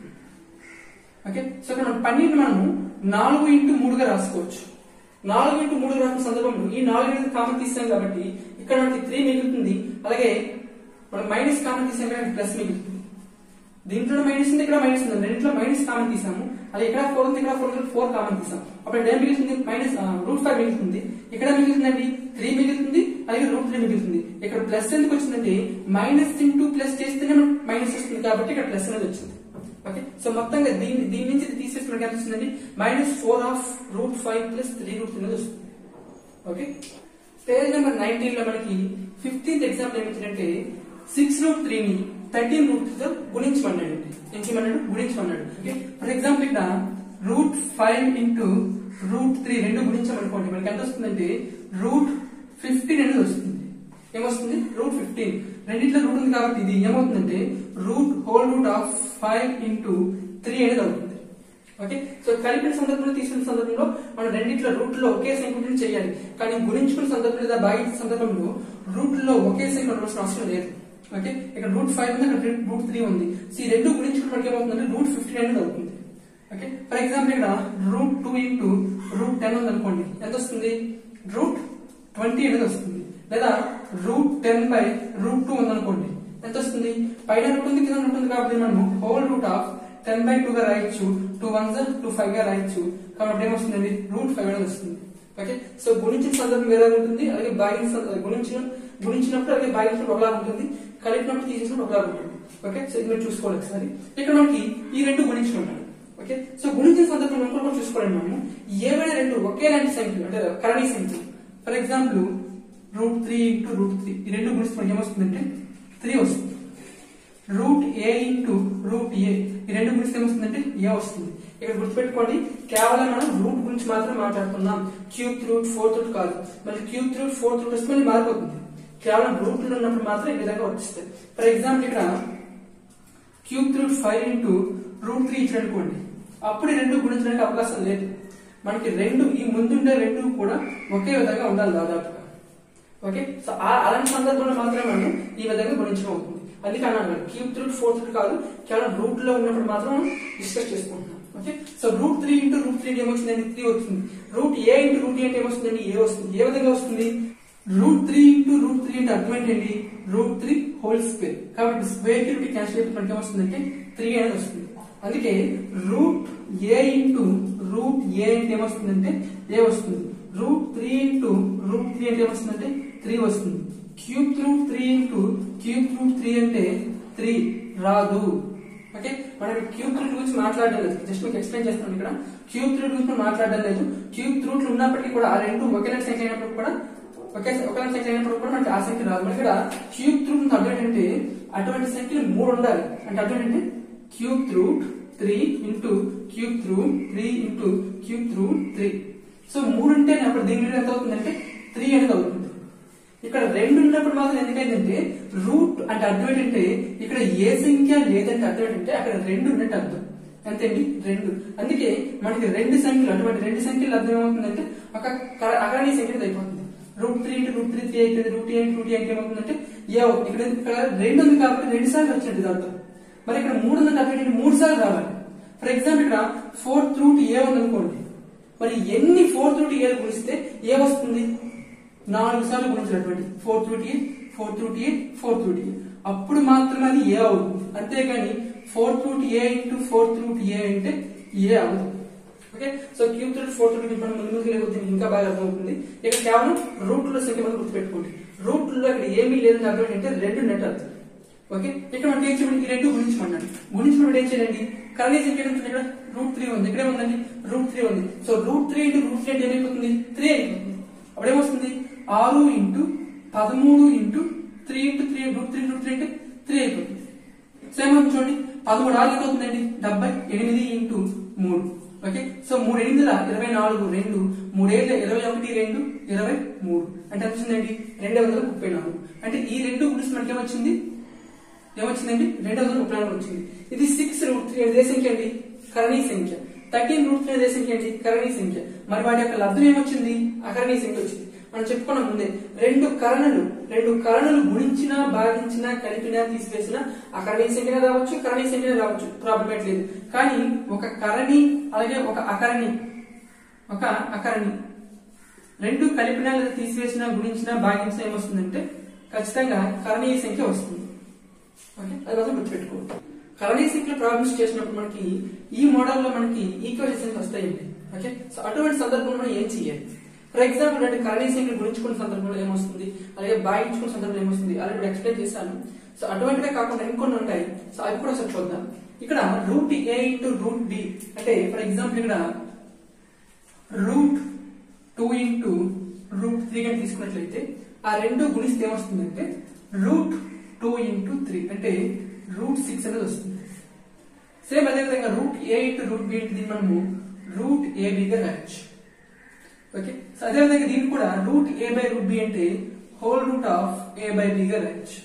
okay so ఇక్కడ మనం పన్నెండు మనము నాలుగు ఇంటూ మూడుగా రాసుకోవచ్చు నాలుగు ఇంటూ మూడు రాసిన సందర్భంలో ఈ నాలుగు అనేది కామన్ తీసాం కాబట్టి ఇక్కడ మనకి త్రీ మిగులుతుంది అలాగే మనం మైనస్ కామన్ తీసాం కాబట్టి ప్లస్ మిగులుతుంది దీంట్లో మైనస్ ఉంది ఇక్కడ మైనస్ ఉంది రెండింటిలో మైనస్ కామన్ తీసాము అలాగే ఇక్కడ ఫోర్ ఉంది ఇక్కడ ఫోర్ ఉంది ఫోర్ కామన్ తీసాం అప్పుడు ఏం మిగులుతుంది మైనస్ రూట్ ఫైవ్ మిగులుతుంది ఇక్కడ మిగులుతుందండి త్రీ మిగులుతుంది అలాగే రూట్ త్రీ మిగులుతుంది ఇక్కడ ప్లస్ ఎందుకు వచ్చిందంటే మైనస్ ఇంటూ ప్లస్ చేస్తేనే మైనస్ వస్తుంది కాబట్టి ఇక్కడ ప్లస్ అనేది వచ్చింది ఓకే సో మొత్తంగా దీని దీని నుంచి ఇది తీసేసి మనకి ఎంత వస్తుందండి minus four of root five plus three root three అనేది వస్తుంది ఓకే పేజ్ నెంబర్ నైన్టీన్ లో మనకి ఫిఫ్టీన్త్ ఎగ్జాంపుల్ ఏమిటంటే సిక్స్ రూట్ త్రీని థర్టీన్ రూట్ తో గుణించమన్నాడు ఏం చేయమన్నాడు గుణించమన్నాడు ఓకే ఫర్ ఎగ్జాంపుల్ ఇక్కడ root five into root three రెండు గుణించామనుకోండి మనకి ఎంత వస్తుందంటే రూట్ ఫిఫ్టీన్ అనేది వస్తుంది ఏమొస్తుంది రూట్ ఫిఫ్టీన్ రెండిట్లో రూట్ ఉంది కాబట్టి ఇది ఏమవుతుందంటే root whole root of five into three అనేది అవుతుంది ఓకే సో కలిపిన సందర్భంలో తీసుకున్న సందర్భంలో మనం రెండిట్లో రూట్ లో ఒకే సంఖ్య చేయాలి కానీ గుణించుకున్న సందర్భంలో లేదా భాగించిన సందర్భంలో రూట్ లో ఒకే సంఖ్య ఉండవలసిన అవసరం లేదు ఓకే ఇక్కడ రూట్ ఫైవ్ ఉంది ఇక్కడ రూట్ త్రీ ఉంది సో ఈ రెండు గుణించుకున్న మనకి ఏమవుతుందంటే రూట్ ఫిఫ్టీన్ అనేది అవుతుంది ఓకే ఫర్ ఎగ్జాంపుల్ ఇక్కడ root two into root ten ఉంది అనుకోండి ఎంత వస్తుంది రూట్ ట్వంటీ అనేది వస్తుంది లేదా root ten by root two ఉంది అనుకోండి ఎంత వస్తుంది పైన రూట్ ఉంది కింద రూట్ ఉంది కాబట్టి మనము whole root of ten by two గా రాయొచ్చు టూ వన్ జా టూ ఫైవ్ గా రాయొచ్చు కాబట్టి ఏమొస్తుందండి రూట్ ఫైవ్ అనేది వస్తుంది ఓకే సో గుణించిన సందర్భం వేరే ఉంటుంది అలాగే భాగించిన సంద- గుణించిన గుణించినప్పుడు అలాగే భాగించినప్పుడు ఒకలా ఉంటుంది కలిపినప్పుడు తీసేసినప్పుడు ఒకలా ఉంటుంది ఓకే సో ఇది మీరు చూసుకోవాలి ఒకసారి ఇక్కడ మనకి ఈ రెండు గుణించుకుంటారు ఓకే సో గుణించిన సందర్భంలో ఇంకొకటి కూడా చూసుకోవాలి మనము ఏవైనా రెండు ఒకేలాంటి సంఖ్యలు అంటే కరణీ సంఖ్యలు for example root three into root three ఈ రెండు గుణిస్తే మనకి ఏమొస్తుందంటే త్రీ వస్తుంది root A into root A ఈ రెండు గుణిస్తే ఏమొస్తుందంటే ఏ వస్తుంది ఇక్కడ గుర్తుపెట్టుకోండి కేవలం మనం రూట్ గురించి మాత్రం మాట్లాడుతున్నాం క్యూబ్ రూట్ ఫోర్త్ రూట్ కాదు మళ్ళీ క్యూబ్ రూట్ ఫోర్త్ రూట్ వస్తే మళ్ళీ మారిపోతుంది కేవలం రూట్ లో ఉన్నప్పుడు మాత్రం ఈ విధంగా వర్తిస్తాయి ఫర్ ఎగ్జాంపుల్ ఇక్కడ cube root five into root three ఇచ్చిన అనుకోండి అప్పుడు ఈ రెండు గుణించడానికి అవకాశం లేదు మనకి రెండు ఈ ముందుండే రెండు కూడా ఒకే విధంగా ఉండాలి దాదాపుగా ఓకే సో ఆ- అలాంటి సందర్భంలో మాత్రమే మనం ఈ విధంగా గుణించడం అవుతుంది అందుకే అన్నాను క్యూబ్ రూట్ ఫోర్త్ రూట్ కాదు కేవలం రూట్ లో ఉన్నప్పుడు మాత్రం మనం డిస్కస్ చేసుకుంటున్నాం okay so root three into root three ఏమొస్తుందండి త్రీ వస్తుంది రూట్ ఏ ఇంటూ రూట్ అంటే ఏమొస్తుందండి ఏ వస్తుంది ఏ విధంగా వస్తుంది root three into root three అంటే అర్థం ఏంటండి రూట్ త్రీ హోల్ స్క్వేర్ కాబట్టి స్క్వేర్ కి రూట్ క్యాన్సిల్ అయిపోతే మనకి ఏమొస్తుందంటే త్రీ అనేది వస్తుంది అందుకే root A into root A అంటే ఏమొస్తుందంటే ఏ వస్తుంది root three into root three అంటే ఏమొస్తుందంటే త్రీ వస్తుంది cube root three into cube root three అంటే త్రీ రాదు ఓకే మనం క్యూబ్ రూట్ గురించి మాట్లాడడం లేదు జస్ట్ మీకు ఎక్స్ప్లెయిన్ చేస్తాను ఇక్కడ క్యూబ్ రూట్ గురించి మనం మాట్లాడడం లేదు క్యూబ్ రూట్లు ఉన్నప్పటికీ కూడా ఆ రెండు ఒకేలాంటి సంఖ్య అయినప్పుడు కూడా ఒకే ఒకేలాంటి సంఖ్య అయినప్పుడు కూడా మనకి ఆ సంఖ్య రాదు మనకి ఇక్కడ క్యూబ్ రూట్ అర్థం ఏంటంటే అటువంటి సంఖ్యలు మూడు ఉండాలి అంటే అర్థం ఏంటంటే cube root three into cube root three into cube root three so మూడు ఉంటే అప్పుడు దీని విలువ ఎంత అవుతుందంటే త్రీ అనేది అవుతుంది ఇక్కడ రెండు ఉన్నప్పుడు మాత్రం ఎందుకైందంటే రూట్ అంటే అర్థం ఏంటంటే ఇక్కడ ఏ సంఖ్య లేదంటే అర్థం ఏంటంటే అక్కడ రెండు ఉన్నట్టు అర్థం అంతేండి రెండు అందుకే మనకి రెండు సంఖ్యలు అటువంటి రెండు సంఖ్యలు అర్థం ఏమవుతుందంటే ఒక కర- అకరణీయ సంఖ్య అయిపోతుంది root three into root three three అవుతుంది రూట్ ఏ రూట్ ఏ ఏమవుతుందంటే ఏ అవుతుంది ఇక్కడ ఇక్కడ రెండు ఉంది కాబట్టి రెండు సార్లు వచ్చినట్టు దాంతో మరి ఇక్కడ మూడు ఉంది కాబట్టి ఏంటి? మూడు సార్లు రావాలి ఫర్ ఎగ్జాంపుల్ ఇక్కడ ఫోర్త్ రూట్ ఏ ఉంది అనుకోండి మరి ఎన్ని ఫోర్త్ రూట్ ఏ గుణిస్తే ఏ వస్తుంది నాలుగు సార్లు గుణించినటువంటి fourth root A fourth root A fourth root A అప్పుడు మాత్రమే అది ఏ అవుతుంది అంతేగాని fourth root A into fourth root A అంటే ఏ అవుతుంది okay so cube root fourth root మనం ముందు ముందుకు లేకపోతే ఇంకా బాగా అర్థమవుతుంది ఇక కేవలం రూట్ లో సంఖ్య మనం గుర్తుపెట్టుకోండి రూట్ లో ఇక్కడ ఏమీ లేదని అర్థం ఏంటంటే రెండు నెట్ అవుతుంది ఓకే ఇక్కడ మనం ఏం చేయాలి ఈ రెండు గుణించమన్నాడు గుణించినప్పుడు ఏం చేయాలండి కరణీయ సంఖ్య ఎంత ఉంది ఇక్కడ రూట్ త్రీ ఉంది ఇక్కడ ఏముందండి రూట్ త్రీ ఉంది so root three into root three అంటే ఏమైపోతుంది త్రీ అయిపోతుంది అప్పుడు ఏమొస్తుంది ఆరు ఇంటూ పదమూడు into three into three root three root three అంటే త్రీ అయిపోతుంది సేమ్ చూడండి పదమూడు ఆరు ఎంత అవుతుందండి డెబ్బై ఎనిమిది ఇంటూ మూడు ఓకే సో మూడు ఎనిమిదిల ఇరవై నాలుగు రెండు మూడేళ్ళ ఇరవై ఒకటి రెండు ఇరవై మూడు అంటే ఎంత వచ్చిందండి రెండు వందల ముప్పై నాలుగు అంటే ఈ రెండు గురించి మనకి ఏమొచ్చింది ఏమొచ్చిందండి రెండు వందల ముప్పై నాలుగు వచ్చింది ఇది సిక్స్ రూట్ త్రీ అదే సంఖ్య అండి కరణీ సంఖ్య థర్టీన్ రూట్ త్రీ అదే సంఖ్య అండి కరణీ సంఖ్య మరి వాటి యొక్క లబ్ధం ఏమొచ్చింది అకరణీ సంఖ్య వచ్చింది మనం చెప్పుకున్నాం ముందే రెండు కరణలు రెండు కరణలు గుణించినా భాగించినా కలిపినా తీసివేసినా అకరణీయ సంఖ్యనే రావచ్చు కరణీయ సంఖ్యనే రావచ్చు ప్రాబ్లం లేదు కానీ ఒక కరణి అలాగే ఒక అకరణి ఒక అకరణి రెండు కలిపినా లేదా తీసివేసినా గుణించినా భాగించినా ఏమొస్తుందంటే ఖచ్చితంగా కరణీయ సంఖ్య వస్తుంది ఓకే అది మాత్రం గుర్తుపెట్టుకోండి కరణీయ సంఖ్యలో ప్రాబ్లమ్స్ చేసినప్పుడు మనకి ఈ మోడల్ లో మనకి ఈక్వల్స్ వస్తాయండి ఓకే సో అటువంటి సందర్భంలో మనం ఏం చేయాలి ఫర్ ఎగ్జాంపుల్ అంటే కరణీయ సంఖ్యలు గుణించుకున్న సందర్భంలో ఏమొస్తుంది అలాగే భాగించుకున్న సందర్భంలో ఏమొస్తుంది అలాగే ఎక్స్ప్లెయిన్ చేశాను సో అటువంటివే కాకుండా ఇంకొన్ని ఉంటాయి సో అవి కూడా ఒకసారి చూద్దాం ఇక్కడ root A into root B అంటే ఫర్ ఎగ్జాంపుల్ ఇక్కడ root two into root three అని తీసుకున్నట్లయితే ఆ రెండు గుణిస్తే ఏమొస్తుందంటే రూట్ టూ ఇంటూ త్రీ అంటే రూట్ సిక్స్ అనేది వస్తుంది సేమ్ అదేవిధంగా root A into root B అంటే దీన్ని మనము రూట్ ఏబిగా రాయొచ్చు ఓకే సో అదేవిధంగా దీన్ని కూడా root A by root B అంటే whole root of A by బిగా రాయొచ్చు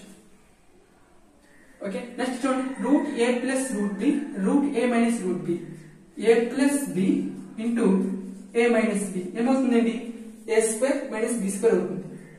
ఓకే నెక్స్ట్ చూడండి root A plus root B root A minus root B A plus B into A minus B ఏమవుతుందండి A square minus B square అవుతుంది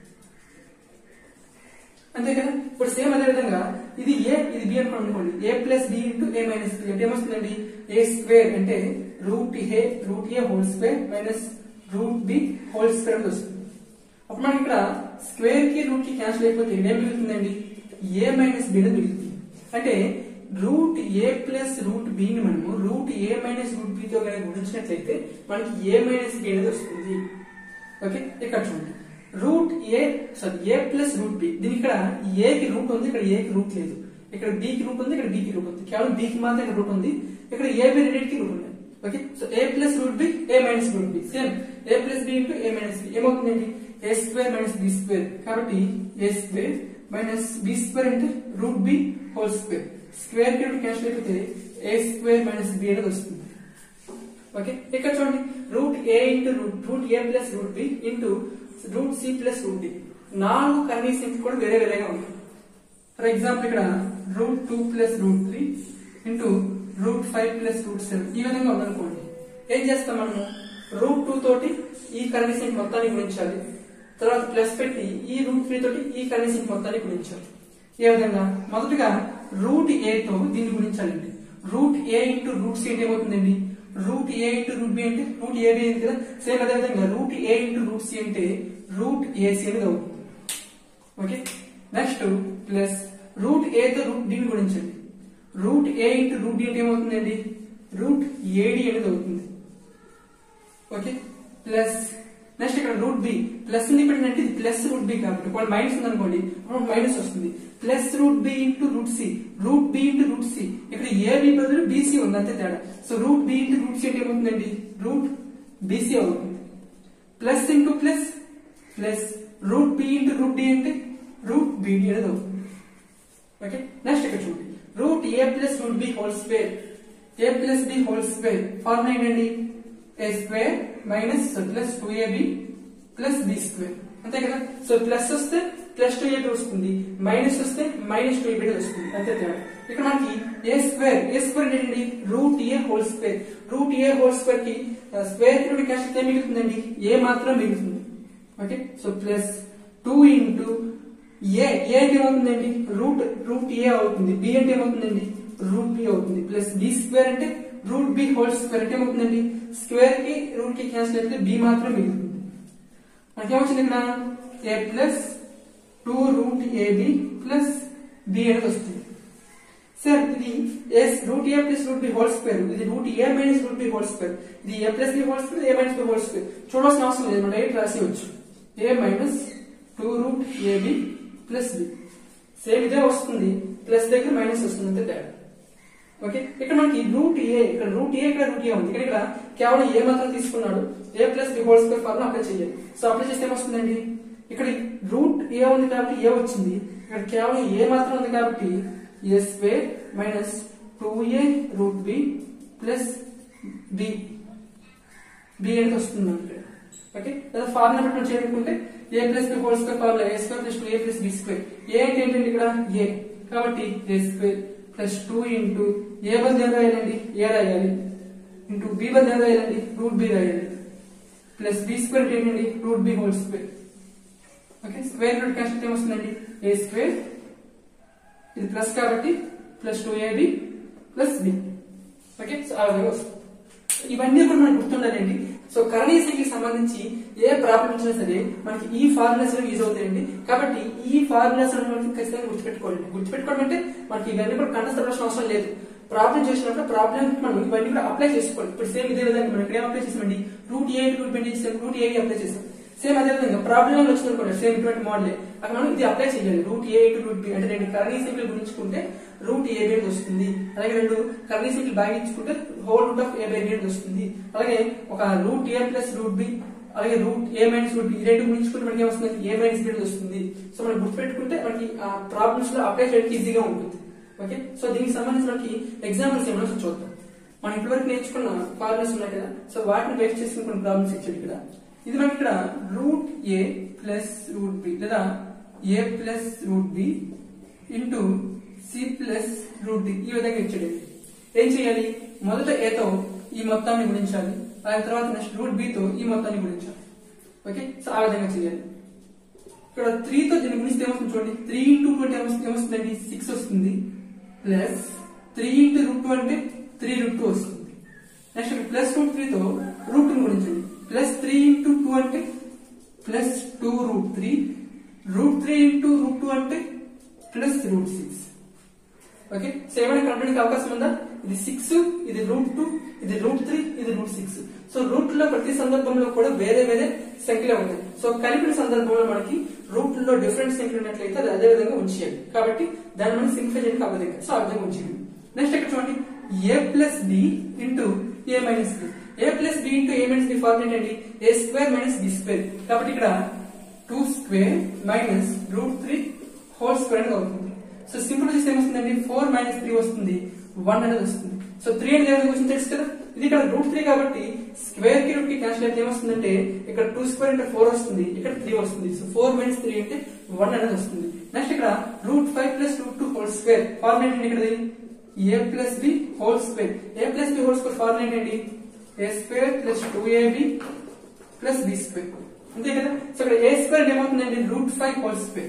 అంతే కదా ఇప్పుడు same అదే విధంగా ఇది ఏ ఇది బి అనుకోండి అనుకోండి A plus B into A minus B అంటే ఏమొస్తుందండి ఏ స్క్వేర్ అంటే root A root A whole square minus root B whole square అని వస్తుంది అప్పుడు మనకి ఇక్కడ స్క్వేర్ కి రూట్ కి క్యాన్సిల్ అయిపోతే ఏం మిగులుతుందండి ఏ మైనస్ బి అనేది మిగులుతుంది అంటే root A plus root B ని మనము root A minus root B తో కనుక గుణించినట్లయితే మనకి ఏ మైనస్ బి అనేది వస్తుంది ఓకే ఇక్కడ చూడండి root A sorry A plus root B దీని ఇక్కడ ఏ కి రూట్ ఉంది ఇక్కడ ఏ కి రూట్ లేదు ఇక్కడ బి కి రూట్ ఉంది ఇక్కడ బి కి రూట్ ఉంది కేవలం బి కి మాత్రం ఇక్కడ రూట్ ఉంది ఇక్కడ ఏ బి రెండింటికి రూట్ ఉంది okay so A plus root B A minus root B same A plus B into A minus B ఏమవుతుందండి A square minus B square కాబట్టి A square minus B square అంటే root B whole square square కి cancel అయిపోతే A square minus B అనేది వస్తుంది okay ఇక్కడ చూడండి root A into root root A plus root B into root C plus root D నాలుగు కర్ణీయ సంఖ్య కూడా వేరే వేరేగా ఉంటాయి ఫర్ ఎగ్జాంపుల్ ఇక్కడ root two plus root three into root five plus root seven ఈ విధంగా ఉందనుకోండి ఏం చేస్తాం మనము రూట్ టూ తోటి ఈ కర్ణీయ సంఖ్య మొత్తాన్ని గుణించాలి తర్వాత ప్లస్ పెట్టి ఈ రూట్ త్రీ తోటి ఈ కర్ణీయ సంఖ్య మొత్తాన్ని గుణించాలి ఏ విధంగా మొదటగా రూట్ ఏ తో దీన్ని గుణించాలండి root A into root C అంటే ఏమవుతుందండి root A into root B అంటే రూట్ ఏ బి అయింది కదా సేమ్ అదే విధంగా root A into root C అంటే రూట్ ఏసీ అనేది అవుతుంది okay next plus root A తో రూట్ డిని గుణించండి root A into root D అంటే ఏమవుతుందండి రూట్ ఏడి అనేది అవుతుంది ఓకే ప్లస్ నెక్స్ట్ ఇక్కడ రూట్ బి ప్లస్ ఉంది ఇక్కడ అంటే ఇది ప్లస్ రూట్ బి కాబట్టి ఒకవేళ మైనస్ ఉంది అనుకోండి అప్పుడు మైనస్ వస్తుంది plus root B into root C root B into root C ఇక్కడ ఏ బి బదులు బీసీ ఉంది అంతే తేడా so root B into root C అంటే ఏమవుతుందండి రూట్ బీసీ అవుతుంది plus into plus plus root B into root D అంటే root BD అనేది అవుతుంది ఓకే నెక్స్ట్ ఇక్కడ చూడండి root A plus root B whole square A plus B whole square formula ఏంటండి A square minus plus two AB plus B square అంతే కదా so plus వస్తే plus two AB వస్తుంది minus వస్తే మైనస్ టూ ఏబి వస్తుంది అంతే తేడా ఇక్కడ మనకి ఏ స్క్వేర్ ఏ స్క్వేర్ ఏంటండి root A whole square root A whole square కి స్క్వేర్ కి నుండి క్యాష్ ఏ మిగులుతుందండి ఏ మాత్రం మిగులుతుంది okay so plus two into A A అంటే ఏమవుతుందండి రూట్ రూట్ ఏ అవుతుంది బి అంటే ఏమవుతుందండి రూట్ బి అవుతుంది ప్లస్ బి స్క్వేర్ అంటే రూట్ బి హోల్ స్క్వేర్ అంటే ఏమవుతుందండి స్క్వేర్ కి రూట్ కి క్యాన్సిల్ అయితే బి మాత్రం మిగులుతుంది మనకేమొచ్చింది ఇక్కడ A plus two root AB plus B అనేది వస్తుంది సార్ ఇది yes root A plus root B whole square ఇది root A minus root B whole square ఇది A plus B whole square A minus B whole square చూడాల్సిన అవసరం లేదు మనం direct రాసేయచ్చు A minus two root AB plus B same ఇదే వస్తుంది plus దగ్గర మైనస్ వస్తుంది అంతే తేడా ఓకే ఇక్కడ మనకి రూట్ ఏ ఇక్కడ రూట్ ఏ ఇక్కడ రూట్ ఏ ఉంది ఇక్కడ ఇక్కడ కేవలం ఏ మాత్రం తీసుకున్నాడు A plus B whole square formula apply చేయాలి సో అప్లై చేస్తే ఏమొస్తుందండి ఇక్కడ రూట్ ఏ ఉంది కాబట్టి ఏ వచ్చింది ఇక్కడ కేవలం ఏ మాత్రం ఉంది కాబట్టి A square minus two A root B plus B B అనేది వస్తుంది మనకి ఇక్కడ ఓకే లేదా ఫార్ములా పెట్టి మనం చేరుకుంటే A plus B whole square formula A square plus two A plus B square A అంటే ఏంటంటే ఇక్కడ ఏ కాబట్టి A square plus two into A బదులు ఏం రాయాలండి ఏ రాయాలి ఇంటూ బి బదులు ఏం రాయాలండి రూట్ బి రాయాలి ప్లస్ బి స్క్వేర్ అంటే ఏంటండి root B whole square okay square root cancel ఏమొస్తుందండి ఏ స్క్వేర్ ఇది ప్లస్ కాబట్టి plus two AB plus B okay so ఆ విధంగా వస్తుంది ఇవన్నీ కూడా మనకు గుర్తుండాలండి సో కరణీయకి సంబంధించి ఏ ప్రాబ్లం వచ్చినా సరే మనకి ఈ ఫార్ములాస్ యూజ్ అవుతాయండి కాబట్టి ఈ ఫార్ములాస్ మనకి ఖచ్చితంగా గుర్తుపెట్టుకోవాలి గుర్తుపెట్టుకోవడం అంటే మనకి ఇవన్నీ కూడా కంఠస్థపడాల్సిన అవసరం లేదు ప్రాబ్లం చేసినప్పుడు ప్రాబ్లం మనం ఇవన్నీ కూడా అప్లై చేసుకోవాలి ఇప్పుడు సేమ్ ఇదే విధంగా మనం ఇక్కడ ఏం అప్లై చేసామండి రూట్ ఏ రూట్ బి చేసాం రూట్ ఏ అప్లై చేసాం సేమ్ అదే విధంగా ప్రాబ్లం వచ్చింది అనుకోండి సేమ్ ఇటువంటి మోడలే అక్కడ మనం ఇది అప్లై చేయాలి root A into root B అంటే రెండు కర్నీ సింపుల్ గురించుకుంటే రూట్ ఏ బి వస్తుంది అలాగే రెండు కర్నీ సింపుల్ భాగించుకుంటే whole root of A by B వస్తుంది అలాగే ఒక root A plus root B అలాగే root A minus root B ఈ రెండు గురించుకుంటే మనకి ఏమొస్తుంది ఏ మైనస్ బి వస్తుంది సో మనం గుర్తుపెట్టుకుంటే మనకి ఆ ప్రాబ్లమ్స్ లో అప్లై చేయడానికి ఈజీగా ఉంటుంది ఓకే సో దీనికి సంబంధించి మనకి ఎగ్జాంపుల్స్ ఏమైనా చూద్దాం మనం ఇప్పటివరకు నేర్చుకున్న ఫార్ములాస్ ఉన్నాయి కదా సో వాటిని బేస్ చేసుకుని కొన్ని ప్రాబ్లమ్స్ ఇచ్చాడు ఇక్కడ ఇది మనకి ఇక్కడ root A plus root B లేదా A plus root B into C plus root D ఈ విధంగా ఇచ్చాడు ఏం చేయాలి మొదట ఏతో ఈ మొత్తాన్ని గుణించాలి ఆ తర్వాత నెక్స్ట్ రూట్ బి తో ఈ మొత్తాన్ని గుణించాలి ఓకే సో ఆ విధంగా చేయాలి ఇక్కడ త్రీ తో దీన్ని గుణిస్తే ఏమొస్తుంది చూడండి త్రీ ఇంటూ టూ అంటే ఏమొస్తుంది ఏమొస్తుందండి సిక్స్ వస్తుంది plus three into root two అంటే త్రీ రూట్ టూ వస్తుంది నెక్స్ట్ ప్లస్ రూట్ త్రీ తో రూట్ టూ గుణించండి ప్లస్ త్రీ ఇంటూ టూ అంటే plus two root three root three into root two అంటే plus root six okay so ఏమైనా కనుగొనడానికి అవకాశం ఉందా ఇది సిక్స్ ఇది రూట్ టూ ఇది రూట్ త్రీ ఇది రూట్ సిక్స్ సో రూట్ లో ప్రతి సందర్భంలో కూడా వేరే వేరే సంఖ్యలే ఉంటాయి సో కలిపిన సందర్భంలో మనకి రూట్ లో డిఫరెంట్ సంఖ్యలు ఉన్నట్లయితే అది అదే విధంగా ఉంచేయాలి కాబట్టి దాన్ని మనం సింప్లిఫై చేయడానికి అవ్వదు ఇంకా. సో ఆ విధంగా ఉంచేయండి నెక్స్ట్ ఇక్కడ చూడండి A plus B into A minus B A plus B into A minus B formula ఏంటండి A square minus B square కాబట్టి ఇక్కడ two square minus root three whole square అనేది అవుతుంది సో సింపుల్ చేస్తే ఏమొస్తుందండి ఫోర్ మైనస్ త్రీ వస్తుంది one అనేది వస్తుంది సో త్రీ అనేది ఏమైనా వచ్చింది తెలుసు కదా ఇది ఇక్కడ రూట్ త్రీ కాబట్టి స్క్వేర్ కి రూట్ కి క్యాన్సిల్ అయితే ఏమొస్తుందంటే ఇక్కడ టూ స్క్వేర్ అంటే ఫోర్ వస్తుంది ఇక్కడ త్రీ వస్తుంది సో ఫోర్ మైనస్ త్రీ అంటే వన్ అనేది వస్తుంది నెక్స్ట్ ఇక్కడ root five plus root two whole square formula ఏంటండి ఇక్కడ A plus B whole square A plus B whole square formula ఏంటండి A square plus two AB plus B square అంతే కదా so ఇక్కడ ఏ స్క్వేర్ ఏమవుతుందండి root five whole square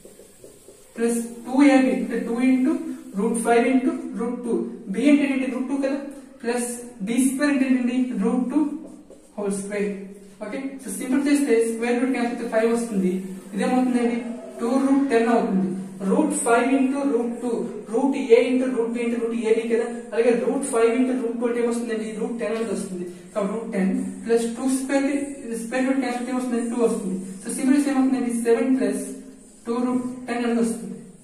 plus two AB అంటే two into root five into root two B అంటే ఏంటి root two కదా plus B square అంటే ఏంటండి root two whole square okay so simple చేస్తే స్క్వేర్ రూట్ క్యాన్సిల్ ఫైవ్ వస్తుంది ఇదేమవుతుందండి two root ten అవుతుంది root five into root two root A into root B into root AB కదా అలాగే root five into root two అంటే ఏమొస్తుందండి root ten అనేది వస్తుంది కాబట్టి root ten plus two square square root cancel ఏమొస్తుంది two వస్తుంది సో సింపుల్ ఏమవుతుందండి seven plus two root ten అనేది వస్తుంది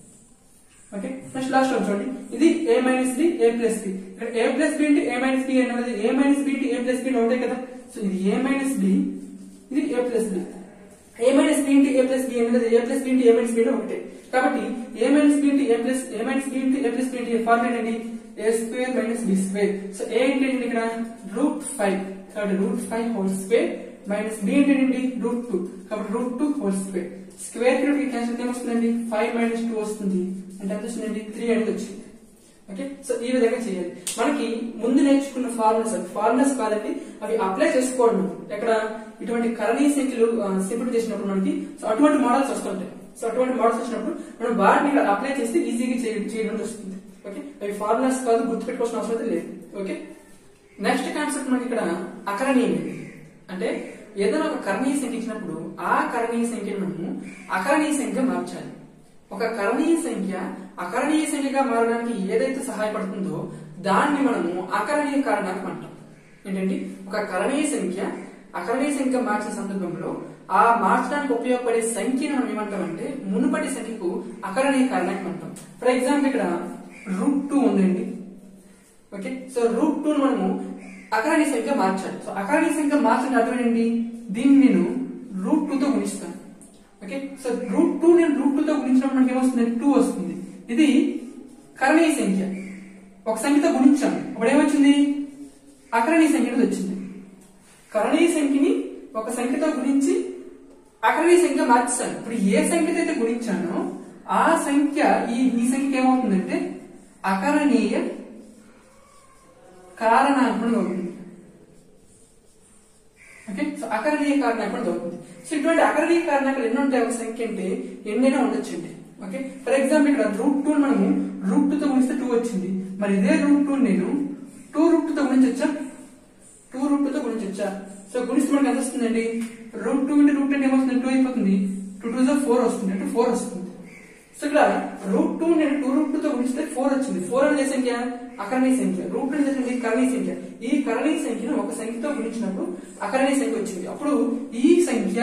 ఓకే నెక్స్ట్ లాస్ట్ వన్ చూడండి ఇది A minus B A plus B ఇక్కడ ఏ ప్లస్ బి అంటే ఏ మైనస్ బి అనేది ఏ మైనస్ బి అంటే ఏ ప్లస్ బి ఉంటాయి కదా సో ఇది ఏ మైనస్ బి ఇది A plus B A minus B into A plus B అనేది A plus B into A minus B ఒకటే కాబట్టి A minus B into A plus A minus B into A plus B into formula ఏంటి A square minus B square so A ఏంటి ఇక్కడ root five కాబట్టి root five whole square minus B ఏంటండి root two కాబట్టి root two whole square square కి cancel ఏమొస్తుందండి five minus two వస్తుంది అంటే ఎంత వస్తుందండి త్రీ అనేది వచ్చింది ఓకే సో ఈ విధంగా చేయాలి మనకి ముందు నేర్చుకున్న ఫార్ములాస్ అవి ఫార్ములాస్ కాదండి అవి అప్లై చేసుకోవడం ఎక్కడ ఇటువంటి కరణీయ సంఖ్యలు సింపుల్ చేసినప్పుడు మనకి సో అటువంటి మోడల్స్ వస్తుంటాయి సో అటువంటి మోడల్స్ వచ్చినప్పుడు మనం వాటిని ఇక్కడ అప్లై చేస్తే ఈజీగా చేయడం వస్తుంది ఓకే అవి ఫార్ములాస్ కాదు గుర్తుపెట్టుకోవాల్సిన అవసరం అయితే లేదు ఓకే నెక్స్ట్ కాన్సెప్ట్ మనకి ఇక్కడ అకరణీయం అంటే ఏదైనా ఒక కరణీయ సంఖ్య ఇచ్చినప్పుడు ఆ కరణీయ సంఖ్యను మనము అకరణీయ సంఖ్య మార్చాలి ఒక కరణీయ సంఖ్య అకరణీయ సంఖ్యగా మారడానికి ఏదైతే సహాయపడుతుందో దాన్ని మనము అకరణీయ కారణానికి అంటాం ఏంటంటే ఒక కరణీయ సంఖ్య అకరణీయ సంఖ్య మార్చిన సందర్భంలో ఆ మార్చడానికి ఉపయోగపడే సంఖ్యను మనం ఏమంటామంటే మునుపటి సంఖ్యకు అకరణీయ కారణానికి అంటాం ఫర్ ఎగ్జాంపుల్ ఇక్కడ రూట్ టూ ఉందండి ఓకే సో రూట్ టూ మనము అకరణీయ సంఖ్య మార్చాలి సో అకరణీయ సంఖ్య మార్చడం అర్థం ఏంటి దీన్ని నేను రూట్ టూ తో గుణిస్తాను ఓకే సో రూట్ టూ నేను రూట్ టూ తో గుణించినప్పుడు మనకి ఏమొస్తుంది టూ వస్తుంది ఇది కరణీయ సంఖ్య ఒక సంఖ్యతో గుణించాను అప్పుడు ఏమొచ్చింది అకరణీయ సంఖ్య అనేది వచ్చింది కరణీయ సంఖ్యని ఒక సంఖ్యతో గుణించి అకరణీయ సంఖ్య మార్చాను ఇప్పుడు ఏ సంఖ్యతో అయితే గుణించానో ఆ సంఖ్య ఈ ఈ సంఖ్య ఏమవుతుందంటే అకరణీయ కారణాంకం అవుతుంది ఓకే సో అకరణీయ కారణాంకం అవుతుంది సో ఇటువంటి అకరణీయ కారణాంకాలు ఎన్ని ఉంటాయి ఒక సంఖ్య అంటే ఎన్నైనా ఉండొచ్చండి ఓకే ఫర్ ఎగ్జాంపుల్ ఇక్కడ రూట్ టూ మనము రూట్ టూ తో గుణిస్తే టూ వచ్చింది మరి ఇదే రూట్ టూ నేను టూ రూట్ తో గుణించొచ్చా టూ రూట్ తో గుణించొచ్చా సో గుణిస్తే మనకి ఎంత వస్తుందండి రూట్ టూ ఇంటూ రూట్ అంటే ఏమొస్తుంది టూ అయిపోతుంది టూ టూ ఫోర్ వస్తుంది అంటే ఫోర్ వస్తుంది సో ఇక్కడ రూట్ టూ నేను టూ రూట్ టూ తో గుణిస్తే ఫోర్ వచ్చింది ఫోర్ అనేది ఏ సంఖ్య అకరణీయ సంఖ్య రూట్ టూ అనేది కరణీయ సంఖ్య ఈ కరణీయ సంఖ్యను ఒక సంఖ్యతో గుణించినప్పుడు అకరణీయ సంఖ్య వచ్చింది అప్పుడు ఈ సంఖ్య